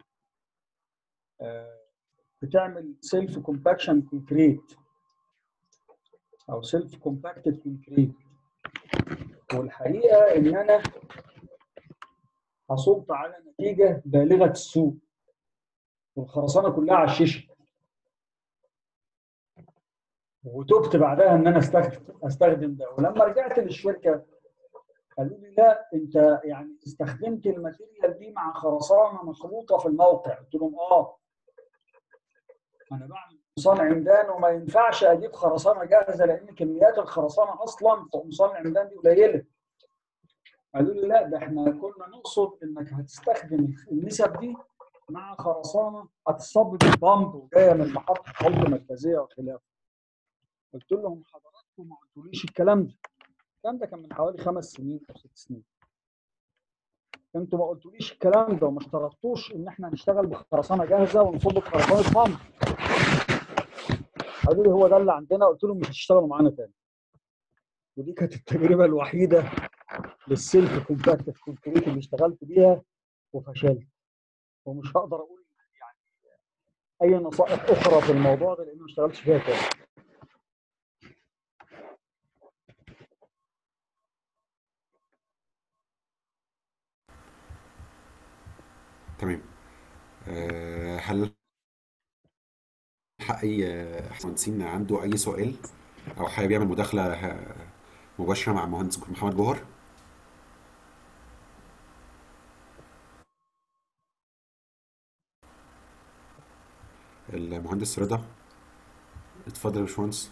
آه، بتعمل سيلف كومباكشن كونكريت او سيلف كومباكتد كونكريت والحقيقه ان انا حصلت على نتيجه بالغه السوء والخرسانه كلها على الشيشه وتبت بعدها ان انا استخدم استخدم ده ولما رجعت للشركه قالوا لي لا انت يعني استخدمت الماتيريال دي مع خرسانه مخلوطه في الموقع قلت لهم اه انا بعمل قمصان عمدان وما ينفعش اجيب خرسانه جاهزه لان كميات الخرسانه اصلا في قمصان العمدان دي قليله قالوا لي لا ده احنا كنا نقصد انك هتستخدم النسب دي مع خرسانه هتصب بالبامب وجايه من محطه خلط مركزيه وخلافه قلت لهم حضراتكم ما قلتوليش الكلام ده الكلام ده كان من حوالي خمس سنين او ست سنين انتوا ما قلتوليش الكلام ده وما اشترطتوش ان احنا نشتغل بخرسانه جاهزه ونصب بخرسانه بامب قالوا لي هو ده اللي عندنا قلت لهم مش هتشتغلوا معانا تاني ودي كانت التجربه الوحيده للسيلف كومباكت كونكريت اللي اشتغلت بيها وفشلت ومش هقدر اقول يعني اي نصائح اخرى في الموضوع ده لاني ما اشتغلتش فيها تاني تمام آه، هل حق اي آه، مهندسين عنده اي سؤال او حابب يعمل مداخله آه، مباشره مع المهندس محمد جوهر المهندس رضا اتفضل يا باشمهندس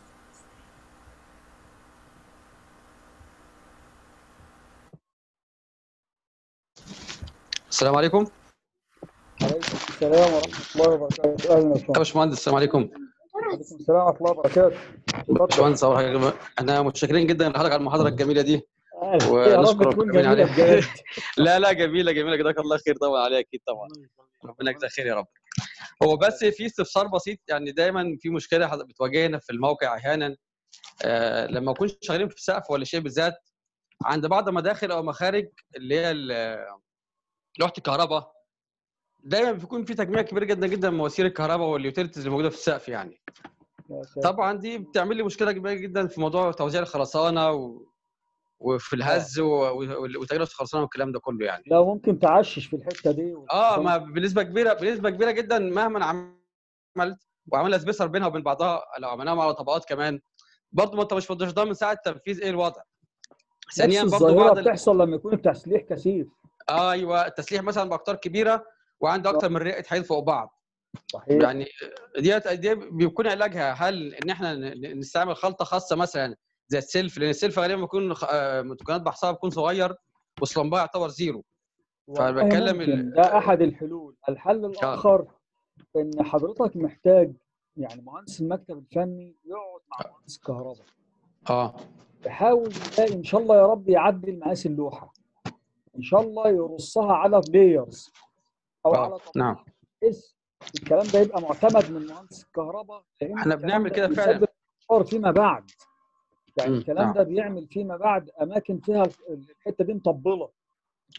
السلام عليكم عليكم السلام ورحمه الله وبركاته اهلا يا وسهلا باشمهندس السلام عليكم عليكم السلام ورحمه الله وبركاته اتفضل باشمهندس أول حاجة احنا متشكرين جدا لحضرتك على المحاضره الجميله دي يا رب ونشكرك تكون كمان جميله عليها بجد لا لا جميله جميله جزاك الله خير طبعا عليها اكيد طبعا ربنا يجزاك خير يا رب هو بس في استفسار بسيط يعني دايما في مشكله حض- بتواجهنا في الموقع احيانا آه لما نكون شغالين في سقف ولا شيء بالذات عند بعض مداخل او مخارج اللي هي ال- لوحه الكهرباء دايما بيكون في تجميع كبير جدا جدا من مواسير الكهرباء واليوتيليتيز اللي موجوده في السقف يعني يا ساتر. طبعا دي بتعمل لي مشكله كبيره جدا في موضوع توزيع الخرسانه و... وفي الهز و... و- وتجربه الخرسانه والكلام ده كله يعني لا ممكن تعشش في الحته دي اه ما بنسبه كبيره بنسبه كبيره جدا مهما عملت وعملنا سبيسر بينها وبين بعضها لو عملناها على طبقات كمان برضه ما انت مش مش ضامن ساعه التنفيذ ايه الوضع ثانيا نفس برضه الظاهره بعض ال... بتحصل لما يكون التسليح كثيف ايوه التسليح مثلا باقطار كبيره وعنده اكتر من رئه حديد فوق بعض صحيح يعني ديت دي بيكون علاجها هل ان احنا ن- نستعمل خلطه خاصه مثلا زي السلف لان السلف غالبا بيكون خ- آه، مكونات بحثها بيكون صغير والصلمبه يعتبر زيرو فانا والله بتكلم ممكن ال... ده احد الحلول الحل الاخر ان حضرتك محتاج يعني مهندس المكتب الفني يقعد مع مهندس الكهرباء اه يحاول يلاقي ان شاء الله يا رب يعدل مقاس اللوحه ان شاء الله يرصها على لايرز او على اه طبقات نعم بحيث الكلام ده يبقى معتمد من مهندس الكهرباء لان احنا الكلام بنعمل ده كده فعلا بيسبب اضرار فيما بعد يعني مم، الكلام نعم ده بيعمل فيما بعد اماكن فيها الحته دي مطبله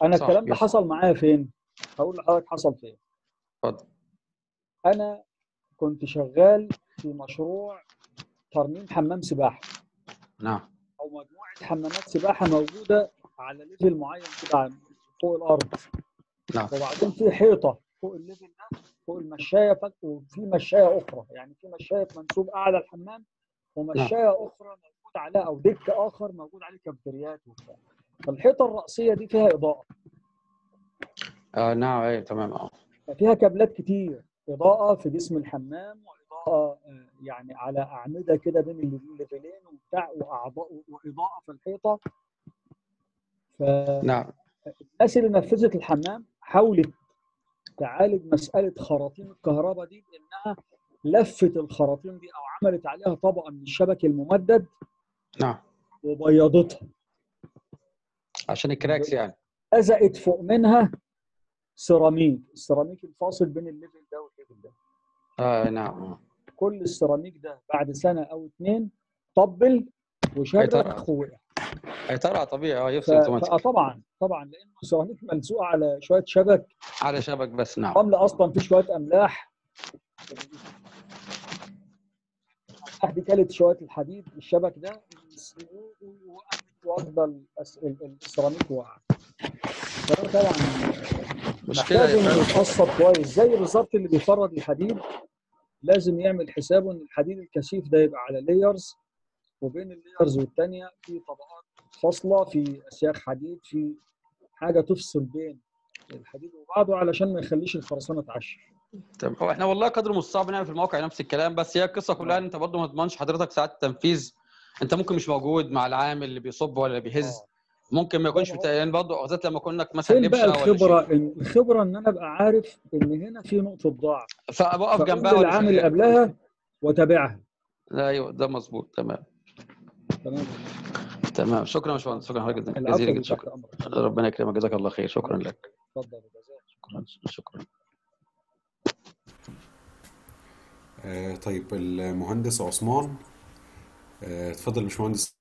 انا صح الكلام ده جدا حصل معايا فين هقول لحضرتك حصل فين اتفضل انا كنت شغال في مشروع ترميم حمام سباحه نعم او مجموعه حمامات سباحه موجوده على ليفل معين كده عن- فوق الارض نعم وبعدين في حيطه فوق الليفل ده فوق المشايه فك- وفي مشايه اخرى يعني في مشايه منسوب اعلى الحمام نعم ومشايه اخرى موجود عليها او دك اخر موجود عليه كافيتريات وبتاع فالحيطه الرئيسيه دي فيها اضاءه آه نعم ايوه تمام اه فيها كابلات كتير اضاءه في جسم الحمام واضاءه آه، يعني على اعمده كده بين الليفلين وبتاع واعضاء واضاءه في الحيطه فالناس نعم اللي نفذت الحمام حاولت تعالج مساله خراطيم الكهرباء دي بانها لفت الخراطيم دي او عملت عليها طبقه من الشبك الممدد نعم وبيضتها عشان الكراكس يعني لزقت فوق منها سيراميك السيراميك الفاصل بين الليفل ده والليفل ده اه نعم آه. كل السيراميك ده بعد سنه او اتنين طبل وشرخ هيطرقع ووقع هيطرقع طبيعي اه ف- يفصل اوتوماتيك فآه طبعا طبعا لانه السيراميك ملزوقه على شويه شبك على شبك بس نعم الرمل اصلا فيه شويه املاح الاملاح دي كلت شويه الحديد الشبك ده وقعت واخده الأس- ال- ال- السيراميك وقع فده طبعا مشكله محتاج انه فعلا يتقصد كويس زي بالظبط اللي بيفرد الحديد لازم يعمل حسابه ان الحديد الكثيف ده يبقى على لايرز وبين اللايرز والتانيه في طبقات فاصله في اسياخ حديد في حاجه تفصل بين الحديد وبعضه علشان ما يخليش الخرسانه تعشر طب هو احنا والله قدر المستطاع بنعمل في الموقع نفس الكلام بس هي القصه كلها ان انت برضه ما تضمنش حضرتك ساعات التنفيذ انت ممكن مش موجود مع العامل اللي بيصب ولا اللي بيهز اه ممكن ما يكونش طب بتا... هو يعني برضه بالذات لما كنا مثلا فين بقى لبشه ولا شيء الخبره إن- الخبره ان انا ابقى عارف ان هنا في نقطه ضعف فبقف فاقول جنبها وانا للعامل اللي شغال قبلها واتابعها لا ايوه ده مظبوط تمام تمام تمام شكرا يا باشمهندس شكرا حضرتك جدا العفو جزيلا دي جدا تحت شكرا امرك ربنا يكرمك جزاك الله خير شكرا لك اتفضل يا جزاك شكرا شكرا آه طيب المهندس عثمان آه اتفضل يا باشمهندس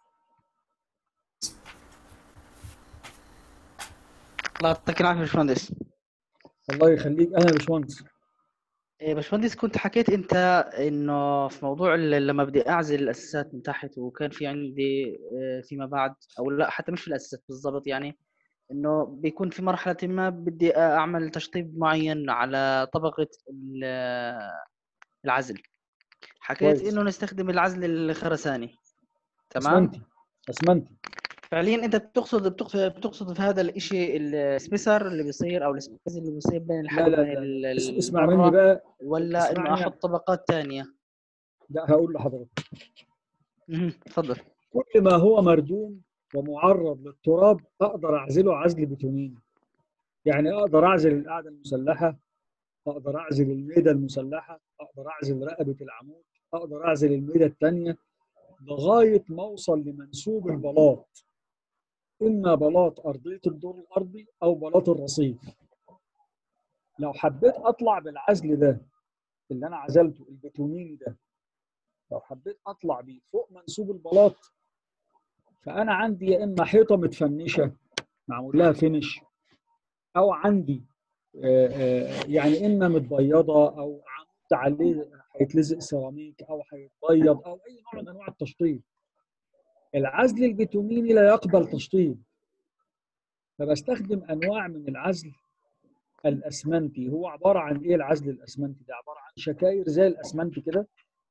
الله يعطيك العافيه يا باشمهندس الله يخليك انا يا باشمهندس إيه، باشمهندس كنت حكيت انت انه في موضوع ال- لما بدي اعزل الاساسات من تحت وكان في عندي آه، فيما بعد او لا حتى مش في الاساسات بالضبط يعني انه بيكون في مرحله ما بدي اعمل تشطيب معين على طبقه ال- العزل حكيت كويس انه نستخدم العزل الخرساني تمام اسمنتي اسمنتي فعليا انت بتقصد بتقصد بتقصد في هذا الاشي السبيسر اللي بيصير او السبيس اللي بيصير بين لا الحجم لا وبين لا ال- لا. اس- ال- اسمع مني المرة بقى ولا انه اسمعني احط طبقات تانية لا هقول لحضرتك مهم. تفضل كل ما هو مردوم ومعرض للتراب اقدر اعزله عزل بتونين يعني اقدر اعزل القاعده المسلحه اقدر اعزل الميده المسلحه اقدر اعزل رقبه العمود اقدر اعزل الميده الثانيه لغايه ما اوصل لمنسوب البلاط اما بلاط ارضيه الدور الارضي او بلاط الرصيف لو حبيت اطلع بالعزل ده اللي انا عزلته البتونيني ده لو حبيت اطلع بيه فوق منسوب البلاط فانا عندي يا اما حيطه متفنشه معمول لها فينش او عندي آه، آه، يعني اما متبيضه او عمود عليه هيتلزق سيراميك او هيتبيض او اي نوع من انواع التشطيب العزل البتونيني لا يقبل تشطيب فبستخدم انواع من العزل الاسمنتي هو عباره عن ايه العزل الاسمنتي ده عباره عن شكاير زي الاسمنت كده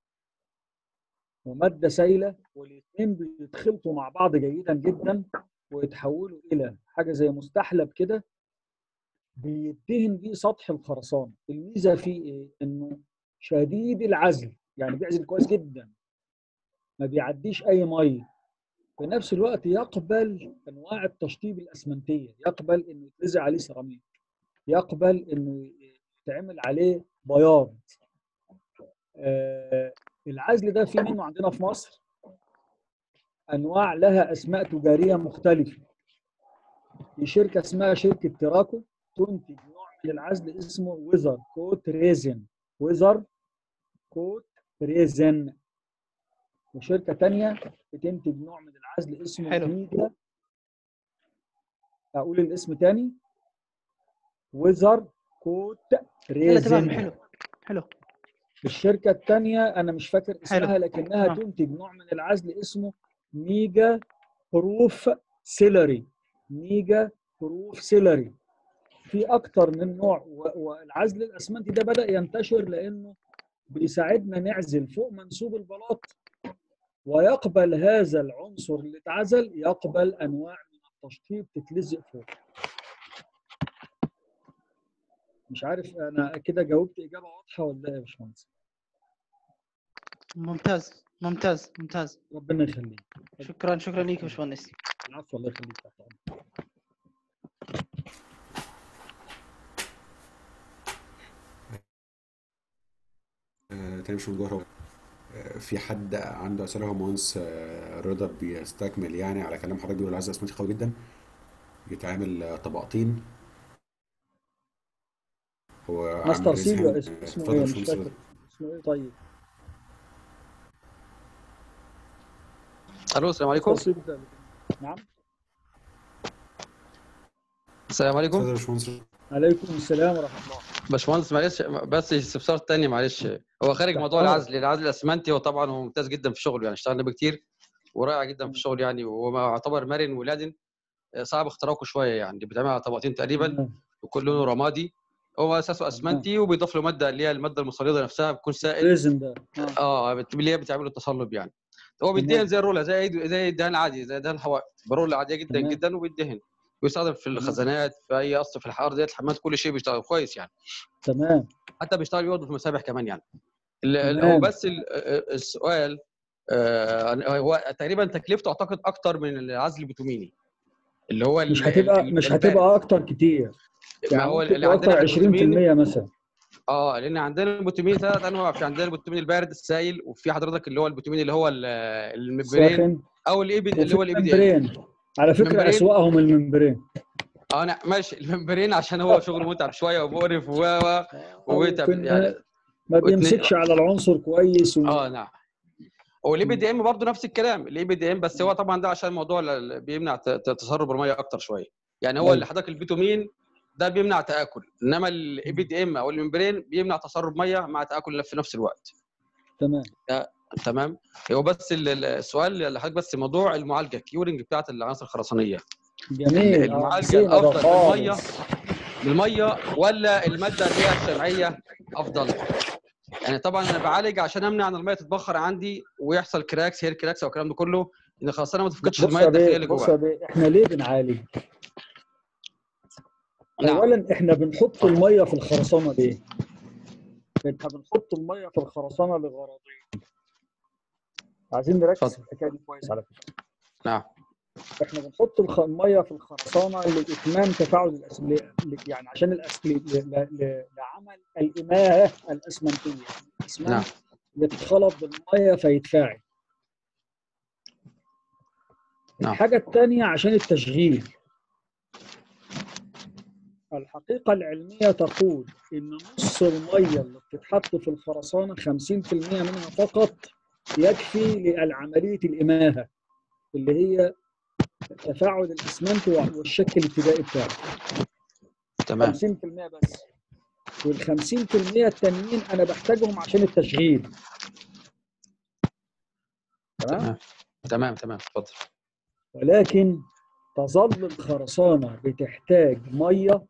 وماده سائله والاثنين بيتخلطوا مع بعض جيدا جدا ويتحولوا الى حاجه زي مستحلب كده بيدهن بيه سطح الخرسانه الميزه فيه ايه انه شديد العزل يعني بيعزل كويس جدا ما بيعديش اي ميه في نفس الوقت يقبل انواع التشطيب الاسمنتيه يقبل انه يتلزق عليه سيراميك يقبل انه يتعمل عليه بياض آه العزل ده في منه عندنا في مصر انواع لها اسماء تجاريه مختلفه في شركه اسمها شركه تيراكو تنتج نوع من العزل اسمه ويزر كوت ريزن ويزر كوت ريزن وشركه تانية بتنتج نوع من العزل اسمه حلو. ميدا اقول الاسم تاني ويزر كوت لا تمام ريزن حلو حلو الشركه الثانيه انا مش فاكر اسمها حلو. لكنها آه. تنتج نوع من العزل اسمه ميجا بروف سيلري ميجا بروف سيلري في اكتر من نوع و- والعزل الاسمنتي ده بدا ينتشر لانه بيساعدنا نعزل فوق منسوب البلاط ويقبل هذا العنصر اللي اتعزل يقبل انواع من التشطيب تتلزق فوق مش عارف انا كده جاوبت اجابه واضحه ولا ايه يا باشمهندس ممتاز ممتاز ممتاز ربنا يخليك شكرا شكرا ليك يا باشمهندس العفو الله يخليك تحت أمرك. آه، تاني مش من جوه هو آه، في حد عنده اسئله هو مهندس آه، رضا بيستكمل يعني على كلام حضرتك بيقول العزل الاسمنتي قوي جدا يتعمل آه، طبقتين هو عامل ماستر سيل ريزهان اسمه آه، اسمه اتفضل ايه يا مش باشمهندس فاكر رضا اسمه ايه طيب الو السلام ماستر عليكم سيل ده نعم السلام اتفضل عليكم يا باشمهندس رضا عليكم السلام ورحمه الله باشمهندس معلش بس استفسار تاني معلش هو خارج تحت موضوع امرك العزل العزل الاسمنتي هو طبعا هو ممتاز جدا في شغله يعني اشتغلنا بيه كتير ورائع جدا في الشغل يعني وهو يعتبر مرن ولادن صعب اختراقه شويه يعني بيتعمل على طبقتين تقريبا تمام وكل لونه رمادي هو اساسه تمام اسمنتي وبيضاف له ماده اللي هي الماده المصلده نفسها بتكون سائل ريزن ده اه اه بت- اللي هي بتعمل له التصلب يعني هو بيدهن تمام زي الروله زي زي الدهان عادي زي دهان الحوائط برولة عاديه جدا تمام جدا وبيدهن ويستخدم في تمام الخزانات في اي قص في الحائط ديت الحمامات كل شيء بيشتغل كويس يعني تمام حتى بيشتغل برضه في المسابح كمان يعني ال- ال- هو تمام بس ال- السؤال آه، هو تقريبا تكلفته اعتقد اكتر من العزل البيتوميني اللي هو مش ال- هتبقى ال- مش البارد هتبقى اكتر كتير ما يعني هو ممكن اللي تبقى عندنا اكتر في البيتوميني 20% مثلا اه لان عندنا البوتومين ثلاث انواع في عندنا البوتومين البارد السائل وفي حضرتك اللي هو البوتومين اللي هو ال- الممبرين ساخن او الاي بي اللي وفي هو الاي بي دي ام الممبرين على فكره الممبرين اسواقهم الممبرين اه انا ماشي الممبرين عشان هو شغل متعب شويه ومقرف و و- او وبيتعب في يعني النهايه ما واتنين بيمسكش على العنصر كويس و... اه نعم والاي بي دي ام برضه نفس الكلام الاي بي دي ام بس هو طبعا ده عشان موضوع ال- ال- بيمنع ت- ت- تسرب الميه اكتر شويه يعني هو اللي ايوه حضرتك البيتومين ده بيمنع تاكل انما الاي بي دي ام او الممبرين بيمنع تسرب ميه مع تاكل في نفس الوقت تمام ده تمام هو بس ال- ال- السؤال اللي حضرتك بس موضوع المعالجه الكيورنج بتاعت العناصر الخرسانيه ال- جميل اه المعالجه نسينا ده الافضل بالميه خالص بالميه ولا الماده اللي هي الشمعيه افضل يعني طبعا انا بعالج عشان امنع ان الميه تتبخر عندي ويحصل كراكس هير كراكس او الكلام ده كله ان الخرسانه ما لا تفقدش بص الميه يا الداخليه بيه اللي بص يا جواها بيه احنا ليه بنعالج؟ نعم اولا احنا بنحط الميه في الخرسانه ليه؟ احنا بنحط الميه في الخرسانه لغرضين عايزين نركز اتفضل في الحكايه دي كويس على فكره نعم احنا بنحط الخ- الميه في الخرسانه لاتمام تفاعل الأس... ل... ل- يعني عشان الأس... ل... ل... ل... لعمل الاماه الاسمنتيه نعم الاسمنت يتخلط بالميه فيتفاعل نعم الحاجه الثانيه عشان التشغيل الحقيقه العلميه تقول ان نص الميه اللي بتتحط في الخرسانه 50% منها فقط يكفي لعمليه الاماهه اللي هي تفاعل الاسمنت والشكل الابتدائي بتاعه تمام 50% بس وال 50% التانيين انا بحتاجهم عشان التشغيل تمام تمام تمام تمام اتفضل ولكن تظل الخرسانه بتحتاج ميه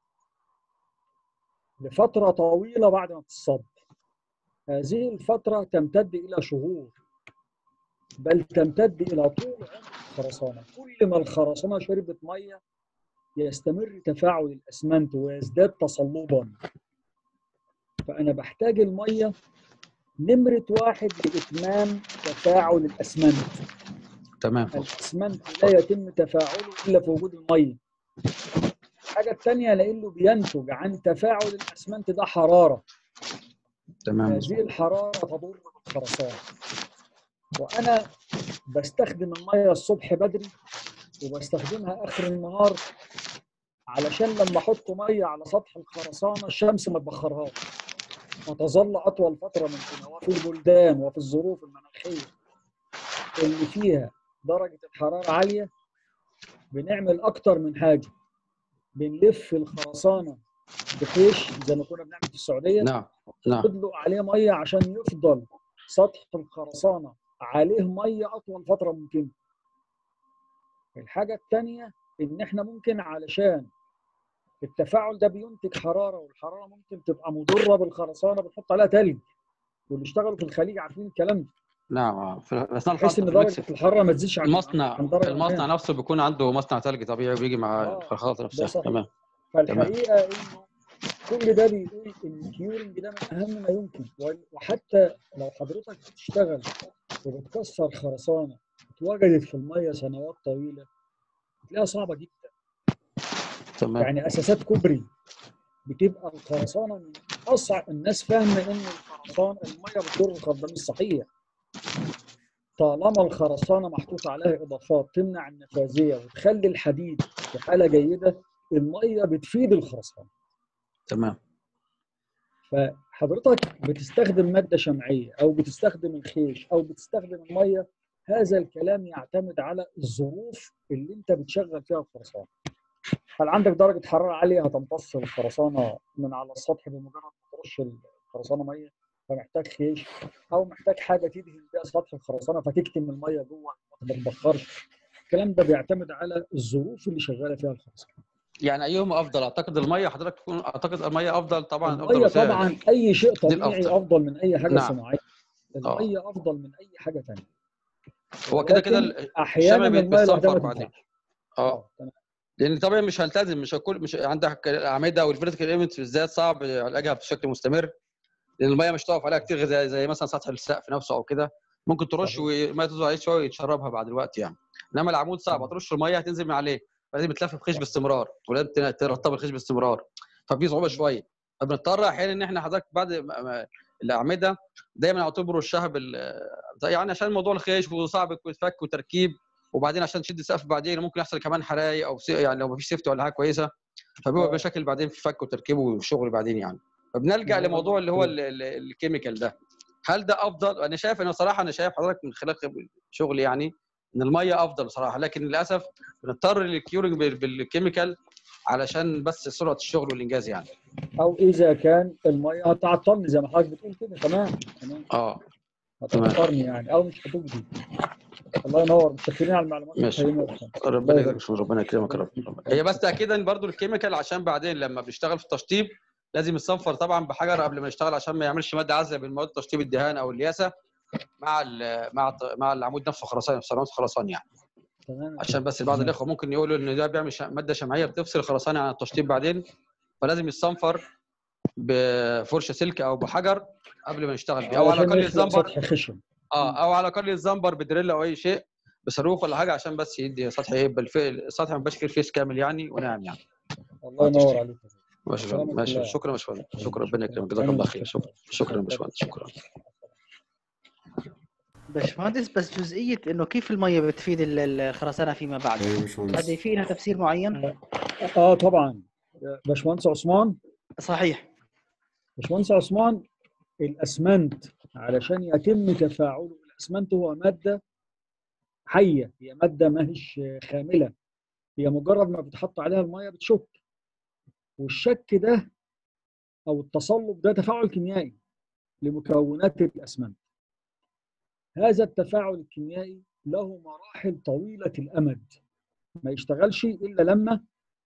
لفتره طويله بعد ما تتصب هذه الفتره تمتد الى شهور بل تمتد الى طول عمر الخرسانه كل ما الخرسانه شربت ميه يستمر تفاعل الاسمنت ويزداد تصلبا فانا بحتاج الميه نمره واحد لاتمام تفاعل الاسمنت تمام الاسمنت لا يتم تفاعله الا في وجود الميه الحاجه الثانيه لانه بينتج عن تفاعل الاسمنت ده حراره تمام هذه مظبوط الحراره تضر بالخرسانه وانا بستخدم الميه الصبح بدري وبستخدمها اخر النهار علشان لما احط ميه على سطح الخرسانه الشمس ما تبخرهاش وتظل اطول فتره ممكنه وفي البلدان وفي الظروف المناخيه اللي فيها درجه الحراره عاليه بنعمل اكتر من حاجه بنلف الخرسانه بخيش زي ما كنا بنعمل في السعوديه نعم نعم تدلق عليه ميه عشان يفضل سطح الخرسانه عليه ميه اطول فتره ممكنه الحاجه الثانيه ان احنا ممكن علشان التفاعل ده بينتج حراره والحراره ممكن تبقى مضره بالخرسانه بنحط عليها تلج واللي اشتغلوا في الخليج عارفين الكلام ده نعم آه. في اثناء بحيث الخلط ان في درجه الميكس الحراره ما تزيدش عن المصنع عن درجه المصنع معينه نفسه بيكون عنده مصنع ثلج طبيعي وبيجي مع اه الخلطه ده نفسها صحيح تمام فالحقيقه انه كل ده بيقول ان الكيورنج ده من اهم ما يمكن و- وحتى لو حضرتك بتشتغل وبتكسر خرسانه اتوجدت في الميه سنوات طويله بتلاقيها صعبه جدا تمام يعني اساسات كوبري بتبقى الخرسانه من اصعب الناس فاهمه ان الخرسانه الميه بتضر الخرسانه مش صحيح طالما الخرسانه محطوط عليها اضافات تمنع النفاذيه وتخلي الحديد في حاله جيده الميه بتفيد الخرسانه تمام فحضرتك بتستخدم ماده شمعيه او بتستخدم الخيش او بتستخدم الميه هذا الكلام يعتمد على الظروف اللي انت بتشغل فيها الخرسانه هل عندك درجه حراره عاليه هتمتص الخرسانه من على السطح بمجرد ما ترش الخرسانه ميه فمحتاج خيش او محتاج حاجه تدهن بيها سطح الخرسانه فتكتم الميه جوه ما تتبخرش الكلام ده بيعتمد على الظروف اللي شغاله فيها الخرسانه يعني ايهما افضل اعتقد الميه حضرتك تكون اعتقد الميه افضل طبعا افضل الميه وسائل طبعا اي شيء دي طبيعي الافضل افضل من اي حاجه نعم صناعيه اه الميه افضل من اي حاجه ثانيه هو كده كده ولكن ال- احيانا الشمع بي- الميه لوحدها بيتصنفر ما بعدين تنفعش اه اه تمام لان طبعا مش هلتزم مش هكل مش عندك الاعمده والفيرتيكال ايمنت بالذات صعب علاجها بشكل مستمر لان الميه مش هتقف عليها كتير زي زي مثلا سطح السقف نفسه او كده ممكن ترش صحيح والميه تنزل عليه شويه ويتشربها بعد الوقت يعني انما العمود صعب تمام هترش الميه هتنزل من عليه لازم يتلف بخيش باستمرار ولازم تن- ترطب الخيش باستمرار ففي صعوبه شويه فبنضطر احيانا ان احنا حضرتك بعد ما- ما- الاعمده دايما على طول برشها بال يعني عشان موضوع الخيش وصعب يتفك وتركيب وبعدين عشان تشد السقف بعدين ممكن يحصل كمان حرايق او سي- يعني لو مفيش سيفتي ولا حاجه كويسه فبيبقى اه مشاكل بعدين في فك وتركيبه والشغل بعدين يعني فبنلجا ما هو لموضوع اللي هو اوكي ال- ال- الكيميكال ده هل ده افضل انا شايف انا صراحه انا شايف حضرتك من خلال خب- شغلي يعني ان الميه افضل بصراحه لكن للاسف بنضطر للكيورنج بال- بالكيميكال علشان بس سرعه الشغل والانجاز يعني او اذا كان الميه هتعطلني زي ما حضرتك بتقول كده تمام تمام اه تمام هتعطرني يعني او مش هتجدي الله ينور متشكرين على المعلومات ماشي القيمه يا باشمهندس الله ربنا يبارك يكرمك ربنا يكرمك يا ربنا رب يكرمك هي بس تاكيدا برضو الكيميكال عشان بعدين لما بنشتغل في التشطيب لازم يصنفر طبعا بحجر قبل ما يشتغل عشان ما يعملش ماده عازله بين مواد تشطيب الدهان او الياسه مع ال مع الط- مع العمود نفسه خرسانه في صالونات خرسان يعني تمام يا عشان فندم بس بعض تمام الاخوه ممكن يقولوا ان ده بيعمل ش- ماده شمعيه بتفصل الخرسانه عن التشطيب بعدين فلازم يصنفر بفرشه سلك او بحجر قبل ما يشتغل بيه او على علشان الاقل يخلق يتزنبر سطح خشن اه مم. او على الاقل يتزنبر بدريل او اي شيء بصاروخ ولا حاجه عشان بس يدي سطح يبقى الف- السطح ما يبقاش فيه الفيس كامل يعني وناعم يعني الله على ينور التشطيب عليك يا فندم ماشي كلامك ماشي كله شكرا يا باشمهندس حبيبي شكرا ربنا شكرا يكرمك جزاك انا الله خير متشكر شكرا شكرا يا اتفضل باشمهندس شكرا باشمهندس بس جزئيه انه كيف الميه بتفيد ال- ال- الخرسانه فيما بعد ايوه يا هذه باشمهندس في لها تفسير معين اه آه، طبعا باشمهندس عثمان صحيح باشمهندس عثمان الاسمنت علشان يتم تفاعله الاسمنت هو ماده حيه هي ماده ما هيش خامله هي مجرد ما بتحط عليها الميه بتشك والشك ده او التصلب ده تفاعل كيميائي لمكونات الاسمنت هذا التفاعل الكيميائي له مراحل طويله الامد ما يشتغلش الا لما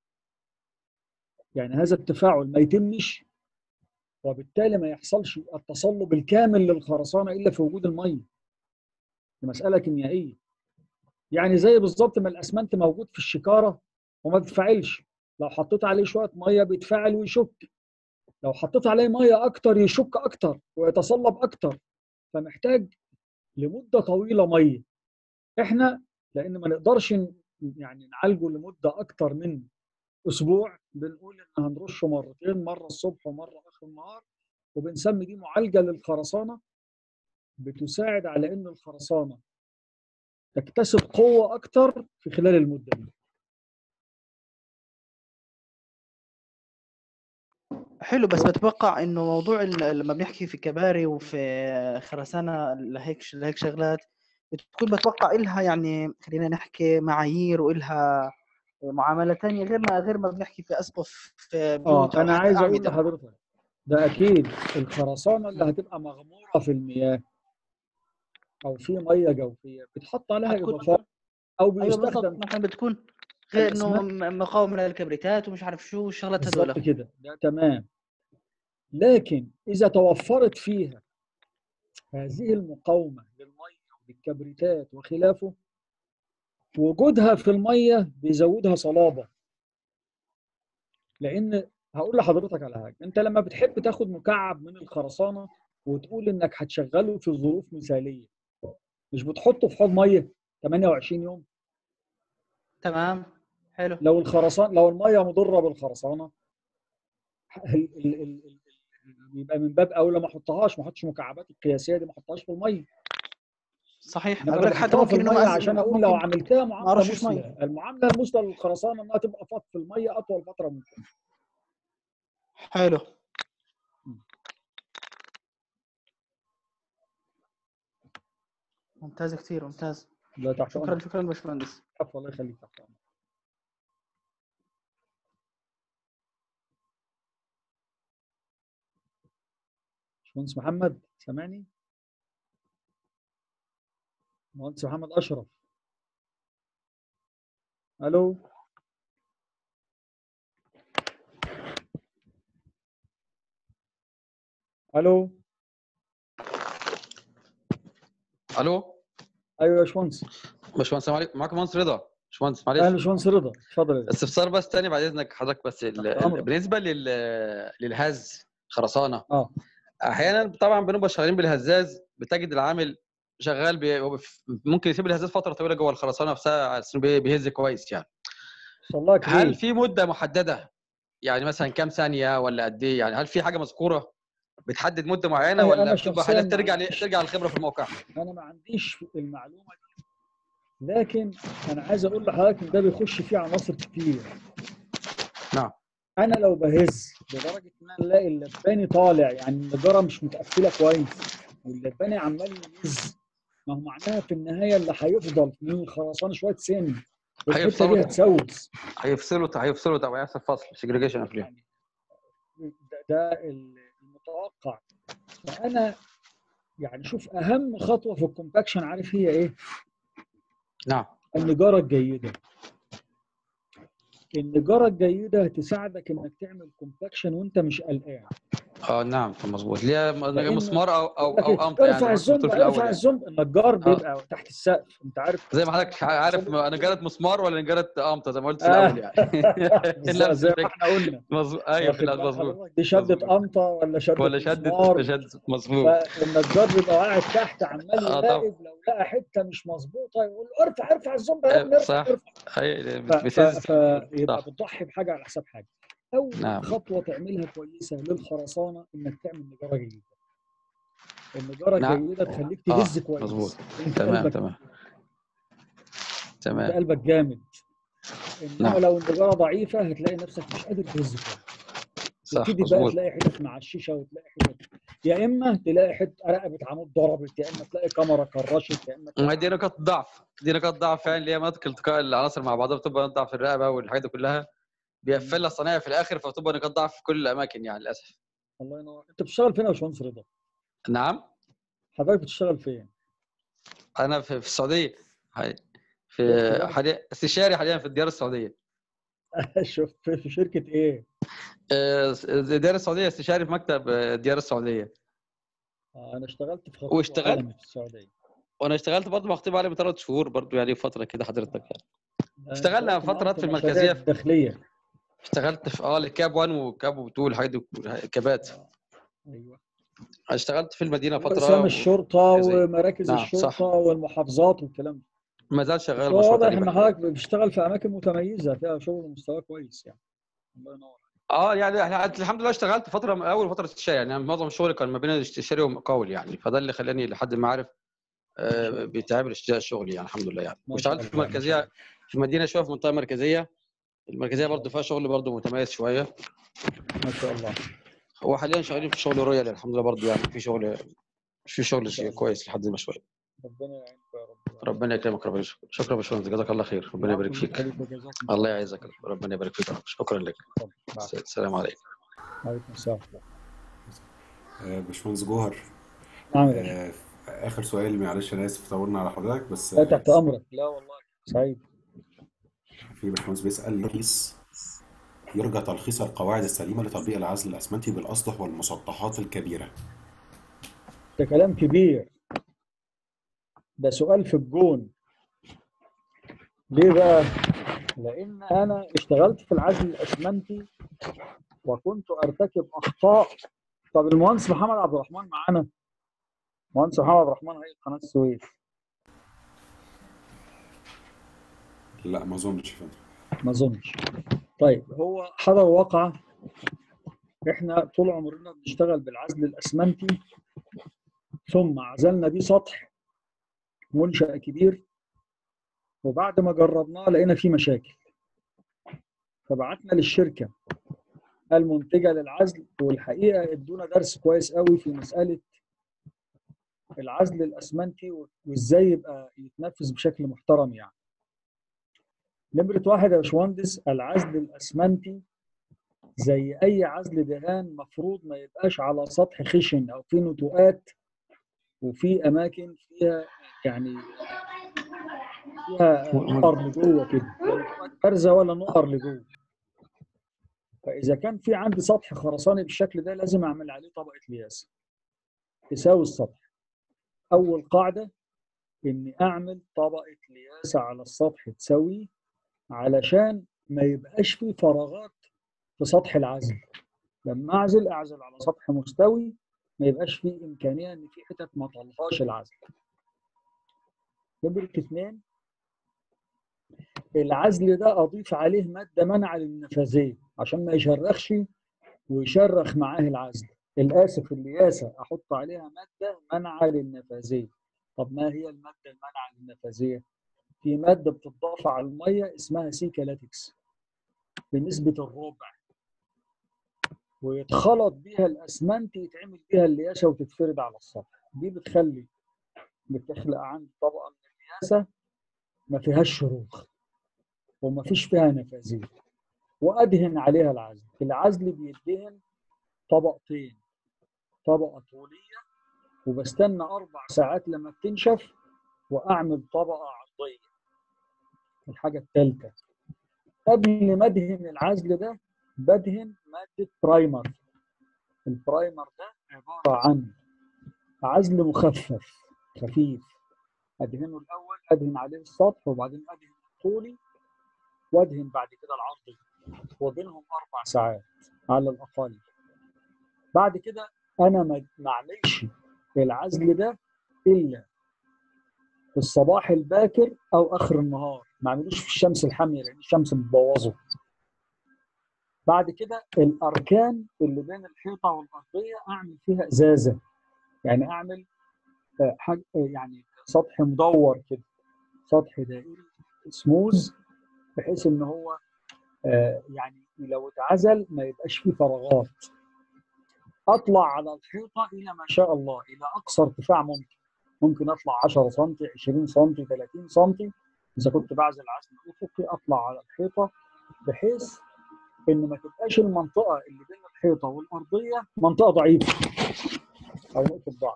يعني هذا التفاعل ما يتمش وبالتالي ما يحصلش التصلب الكامل للخرسانه الا في وجود الميه دي مساله كيميائيه يعني زي بالظبط ما الاسمنت موجود في الشكاره وما بيتفاعلش لو حطيت عليه شويه ميه بيتفاعل ويشك لو حطيت عليه ميه اكتر يشك اكتر ويتصلب اكتر فمحتاج لمده طويله ميه احنا لان ما نقدرش ن- يعني نعالجه لمده اكتر من اسبوع بنقول ان هنرشه مرتين مره الصبح ومره اخر النهار وبنسمي دي معالجه للخرسانه بتساعد على ان الخرسانه تكتسب قوه اكتر في خلال المده دي حلو بس بتوقع انه موضوع ال- لما بنحكي في كباري وفي خرسانه لهيك لهيك شغلات بتكون بتوقع إلها يعني خلينا نحكي معايير وإلها معامله ثانيه غير ما غير ما بنحكي في اسقف في اه بيوت او انا حتى عايز اقول اعمده لحضرتك ده اكيد الخرسانه اللي هتبقى مغموره في المياه او في ميه جوفيه بيتحط عليها هتكون اضافات او ايوه بالضبط بيستخدم مثلا بتكون غير انه الاسمنت م- مقاوم للكبريتات ومش عارف شو الشغلات بالظبط هذول كده ده تمام لكن اذا توفرت فيها هذه المقاومه للميه وللكبريتات وخلافه وجودها في الميه بيزودها صلابه لان هقول لحضرتك على حاجه انت لما بتحب تاخد مكعب من الخرسانه وتقول انك هتشغله في ظروف مثاليه مش بتحطه في حوض ميه 28 يوم تمام حلو لو الخرسان لو الميه مضره بالخرسانه ال- ال- ال- ال- يبقى من باب اولى ما احطهاش ما احطش مكعبات القياسيه دي ما احطهاش في الميه صحيح انما اقول انا لك حتى بحطها في ممكن انه الميه أز... عشان اقول لو ممكن عملتها ما معامله ارشش ميه مثلى المعامله المثلى للخرسانه انها تبقى فط في الميه اطول فتره ممكنه حلو ممتاز كثير ممتاز لا تحت شكرا امرك شكرا باشمهندس عفوا الله يخليك تحت امرك باشمهندس محمد سامعني مهندس محمد اشرف الو الو الو ايوه يا باشمهندس باشمهندس السلام عليكم معاكم مهندس رضا باشمهندس اهلا معلش باشمهندس رضا اتفضل يا باشا. استفسار بس تاني بعد اذنك حضرتك بس ال- تحت أمرك. بالنسبه لل للهز خرسانه اه احيانا طبعا بنبقى شغالين بالهزاز بتجد العامل شغال بي... هو بف- ممكن يسيب الهزاز فتره طويله جوه الخرسانه نفسها على أساس إنه بي- بيهز كويس يعني الله هل يكرمك في مده محدده يعني مثلا كام ثانيه ولا قد ايه يعني هل في حاجه مذكوره بتحدد مده معينه والله ولا انا بتبقى شخصيا حالات ما ترجع ل... عنديش ترجع للخبره في الموقع انا ما عنديش المعلومه دي لكن انا عايز اقول لحضرتك ان ده بيخش فيه عناصر كتير نعم انا لو بهز لدرجه ان انا الاقي اللباني طالع يعني النجاره مش متقفله كويس واللباني عمال يهز ما هو معناها في النهايه اللي هيفضل من الخرسانه شويه سن والحته هيفصلوا دي هتسوس هيفصلوا هيفصلوا طبعا هيحصل فصل سيجريجيشن افلام يعني ده, ده المتوقع فانا يعني شوف اهم خطوه في الكومباكشن عارف هي ايه؟ نعم النجاره الجيده النجاره الجيده تساعدك انك تعمل كومباكشن وانت مش قلقان اه نعم مظبوط ليها لأن مسمار او او لكن او امطه يعني ارفع زي ما كنت الزومبا بتقول في الاول ارفع يعني الزومبا النجار بيبقى تحت السقف انت عارف زي ما حضرتك عارف الزومبا- نجاره مسمار ولا نجاره امطه زي ما قلت في آه. الاول يعني بالظبط نفس زي ما الفكره احنا قلنا مظبوط ايوه في واخد الأول بال مظبوط حضرتك دي شده مظبوط قمطه ولا شده ولا شدت مسمار شدت مظبوط فالنجار بيبقى قاعد تحت عمال اه طبعا يراقب لو لقى حته مش مظبوطه يقول له ارفع ارفع الزومبا يا ابني آه، ارفع صح ارفع اي ف- ف- بتهز فيبقى صح بتضحي بحاجه على حساب حاجه اول نعم خطوه تعملها كويسه للخرسانه انك تعمل نجاره جيده النجاره نعم الجيده تخليك اه تهز كويس مظبوط انت تمام قلبك تمام انت تمام قلبك جامد انما نعم لو النجاره ضعيفه هتلاقي نفسك مش قادر تهز كويس صح تبتدي بقى مظبوط تلاقي حتت معششه وتلاقي حتت يا اما تلاقي حته رقبه عمود ضربت يا اما تلاقي كاميرا كرشت يا اما ما تلاقي دي نقاط ضعف دي نقاط ضعف فعلا اللي هي مناطق التقاء العناصر مع بعضها بتبقى نقاط ضعف في الرقبه والحاجات دي كلها بيقفلها الصنايعي في الاخر فبتبقى نقاط ضعف في كل الاماكن يعني للاسف الله ينور انت بتشتغل فين يا باشمهندس رضا؟ نعم حضرتك بتشتغل فين؟ انا في, في السعوديه حاليا شفت في بقى حاليا استشاري حاليا في الديار السعوديه شفت في في شركه ايه؟ آه، الديار السعوديه استشاري في مكتب آه، الديار السعوديه آه، انا اشتغلت في خطيب واشتغلت عالمي في السعوديه وانا اشتغلت برضه مع خطيب عالمي ثلاث شهور برضه يعني فتره كده حضرتك يعني انا اشتغلنا اشتغلت معاهم فترات في في المشاريع المركزيه في الداخليه اشتغلت في اه الكاب 1 وكاب 2 الحاجات دي الكابات ايوه اشتغلت في المدينه فتره واقسام الشرطه مركزيه ومراكز نعم الشرطه صح والمحافظات والكلام ده ما زال بس شغال هو مشروع واضح تقريبا ان حضرتك بتشتغل في اماكن متميزه فيها شغل مستوى كويس يعني الله ينور اه يعني احنا الحمد لله اشتغلت فتره من اول فتره استشاري يعني معظم الشغل كان ما بين الاستشاري والمقاول يعني فده اللي خلاني لحد ما عارف ما شاء آه، الله بيتعامل اشتغال الشغل يعني الحمد لله يعني ما شاء واشتغلت في الله ما شاء مركزيه الله في مدينه شويه في منطقه مركزيه المركزيه ما شاء برضه فيها الله شغل برضه متميز شويه ما شاء الله وحاليا شغالين في شغل رويال الحمد لله برضه يعني في شغل في ما شغل شاء شيء الله كويس لحد ما شويه ربنا يعينك يا رب ربنا يكرمك ربنا يشكرك شكرا يا باشمهندس جزاك الله خير ربنا يبارك فيك الله يعزك ربنا يبارك فيك شكرا لك السلام عليكم عليكم السلام آه، باشمهندس جوهر نعم يا باشا. آه، آخر سؤال معلش أنا آسف طولنا على حضرتك بس لا تحت امرك لا والله سعيد في باشمهندس بيسأل تلخيص يرجى تلخيص القواعد السليمة لتطبيق العزل الأسمنتي بالأسطح والمسطحات الكبيرة ده كلام كبير ده سؤال في الجون ليه بقى؟ لأن أنا اشتغلت في العزل الأسمنتي وكنت أرتكب أخطاء طب المهندس محمد عبد الرحمن معانا المهندس محمد عبد الرحمن هيئة قناة السويس لا ما أظنش يا فندم ما أظنش طيب هو حضر واقعة إحنا طول عمرنا بنشتغل بالعزل الأسمنتي ثم عزلنا بيه سطح منشأ كبير وبعد ما جربناه لقينا فيه مشاكل فبعتنا للشركة المنتجة للعزل والحقيقة ادونا درس كويس قوي في مسألة العزل الأسمنتي وإزاي يبقى يتنفذ بشكل محترم يعني نمرة واحد يا باشمهندس العزل الأسمنتي زي أي عزل دهان مفروض ما يبقاش على سطح خشن أو فيه نتوءات وفي أماكن فيها يعني فيها نقر لجوه كده لا نتوءات بارزة ولا نقر لجوه فإذا كان في عندي سطح خرساني بالشكل ده لازم أعمل عليه طبقة لياسة تساوي السطح أول قاعدة إني أعمل طبقة لياسة على السطح تساويه علشان ما يبقاش فيه فراغات في سطح العزل لما أعزل أعزل على سطح مستوي ما يبقاش فيه إمكانية إن في حتت ما طلعهاش العزل نمرة اثنين العزل ده أضيف عليه مادة منع للنفاذية عشان ما يشرخش ويشرخ معاه العزل الآسف اللياسة أحط عليها مادة منع للنفاذية طب ما هي المادة المنع للنفاذية؟ في مادة بتضاف على المية اسمها سيكالاتكس بنسبة الربع ويتخلط بيها الأسمنت يتعمل بيها اللياسة وتتفرد على السطح دي بتخلي بتخلق عندي طبقة من اللياسة ما فيهاش شروخ وما فيش فيها نفاذية وأدهن عليها العزل العزل بيدهن طبقتين طبقة طولية وبستنى أربع ساعات لما بتنشف وأعمل طبقة عرضية الحاجة الثالثة قبل ما أدهن العزل ده بدهن مادة برايمر البرايمر ده عبارة عن عزل مخفف خفيف أدهنه الأول أدهن عليه السطح وبعدين أدهن الطولي وأدهن بعد كده العرضي وبينهم أربع ساعات على الأقل بعد كده أنا ما أعملش العزل ده إلا في الصباح الباكر أو آخر النهار ما أعملوش في الشمس الحامية لأن الشمس بتبوظه بعد كده الاركان اللي بين الحيطه والارضيه اعمل فيها ازازه يعني اعمل حاجه يعني سطح مدور كده سطح دائري سموز بحيث ان هو يعني لو اتعزل ما يبقاش فيه فراغات اطلع على الحيطه الى ما شاء الله الى اقصى ارتفاع ممكن ممكن اطلع 10 سم 20 سم 30 سم اذا كنت بعزل عزل افقي اطلع على الحيطه بحيث ان ما تبقاش المنطقه اللي بين الحيطه والارضيه منطقه ضعيفه او نقطه ضعف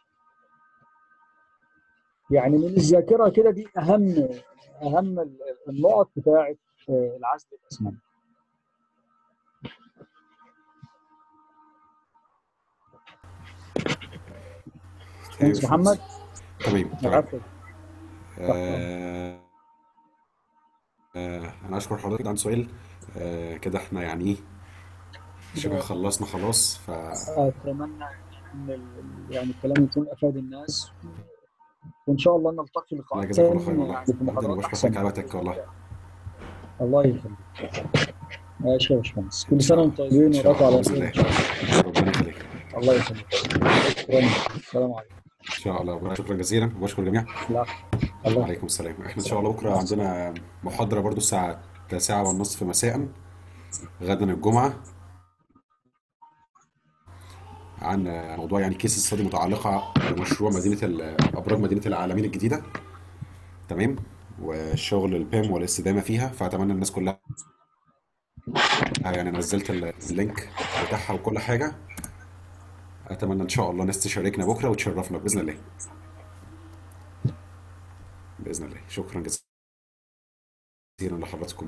يعني من الذاكره كده دي اهم اهم النقط بتاعه العزل الاسمنتي مهندس محمد تمام تمام العفو آه آه انا اشكر حضرتك عن سؤال آه كده احنا يعني ايه شبه خلصنا خلاص ف اتمنى ان ال- يعني الكلام يكون افاد الناس وان شاء الله نلتقي الله لقاء يجزاك الله خير ثاني والله يعني في بجد انا محاضرات بشكر احسن حضرتك على وقتك والله الله يخليك ماشي يا باشمهندس ان كل سنه شاء وانتم الله طيبين ان شاء وراكم الله على باذن خير الله ان شاء الله ربنا يخليك الله يخليك شكرا السلام عليكم ان شاء الله شكرا جزيلا وبشكر الجميع لا الله وعليكم السلام احنا ان شاء الله بكره عندنا محاضره برضو الساعه 9 والنصف مساء غدا الجمعه عن موضوع يعني كيس ستادي متعلقه بمشروع مدينه ال- ابراج مدينه العالمين الجديده تمام والشغل البيم والاستدامه فيها فاتمنى الناس كلها يعني نزلت اللينك بتاعها وكل حاجه اتمنى ان شاء الله الناس تشاركنا بكره وتشرفنا باذن الله باذن الله شكرا جزيلا لحضراتكم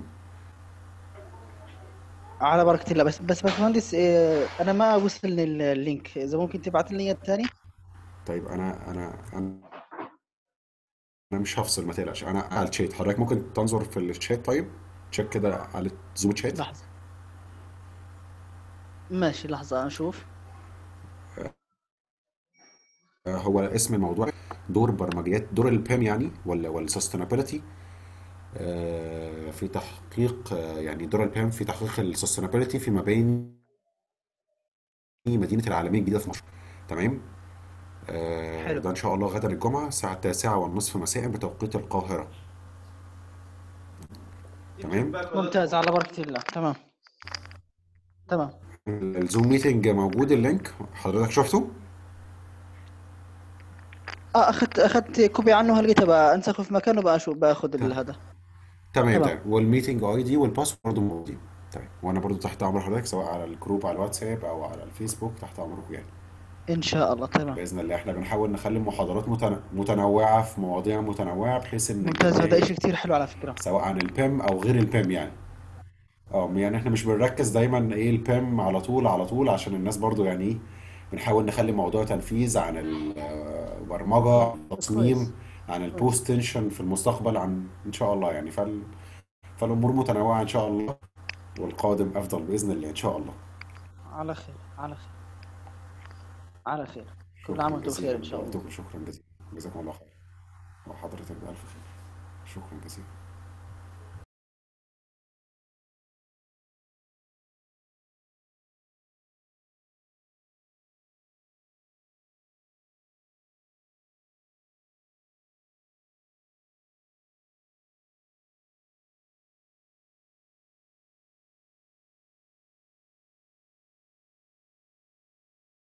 على بركة الله بس بس باشمهندس إيه، انا ما وصلني اللينك اذا ممكن تبعت لي اياه تاني طيب انا انا انا انا مش هفصل ما تقلقش انا على الشات حضرتك ممكن تنظر في الشات طيب تشيك كده على زوم شات لحظة ماشي لحظة اشوف آه، هو اسم الموضوع دور برمجيات دور البيم يعني ولا ولا sustainability آه، في تحقيق آه، يعني دور البيم في تحقيق السستينابيلتي في مباني مدينة العالمين الجديدة في مصر تمام آه، حلو ده إن شاء الله غدا الجمعة الساعة التاسعة والنصف مساء بتوقيت القاهرة تمام ممتاز على بركة الله تمام تمام الزوم ميتنج موجود اللينك حضرتك شفته؟ اه اخذت اخذت كوبي عنه هلقيته بقى انسخه في مكانه بقى اشوف باخذ هذا تمام تمام تمام والميتنج اي دي والباسورد برضه موجودين تمام وانا برضه تحت امر حضرتك سواء على الجروب على الواتساب او على الفيسبوك تحت امركم يعني ان شاء الله تمام باذن الله احنا بنحاول نخلي المحاضرات متن- متنوعه في مواضيع متنوعه بحيث ان ممتاز هذا نلاقي اشي كثير حلو على فكرة سواء عن البيم او غير البيم يعني اه يعني احنا مش بنركز دايما ايه البيم على طول على طول عشان الناس برضو يعني ايه بنحاول نخلي موضوع تنفيذ عن البرمجه عن كويس التصميم عن كويس البوست تنشن في المستقبل عن ان شاء الله يعني فال فالامور متنوعه ان شاء الله والقادم افضل باذن الله ان شاء الله على خير على خير على خير كل شكرا عام وانتم جزيلا بخير ان شاء الله لوقتكم شكرا جزيلا جزاكم الله خير وحضرتك بألف خير شكرا جزيلا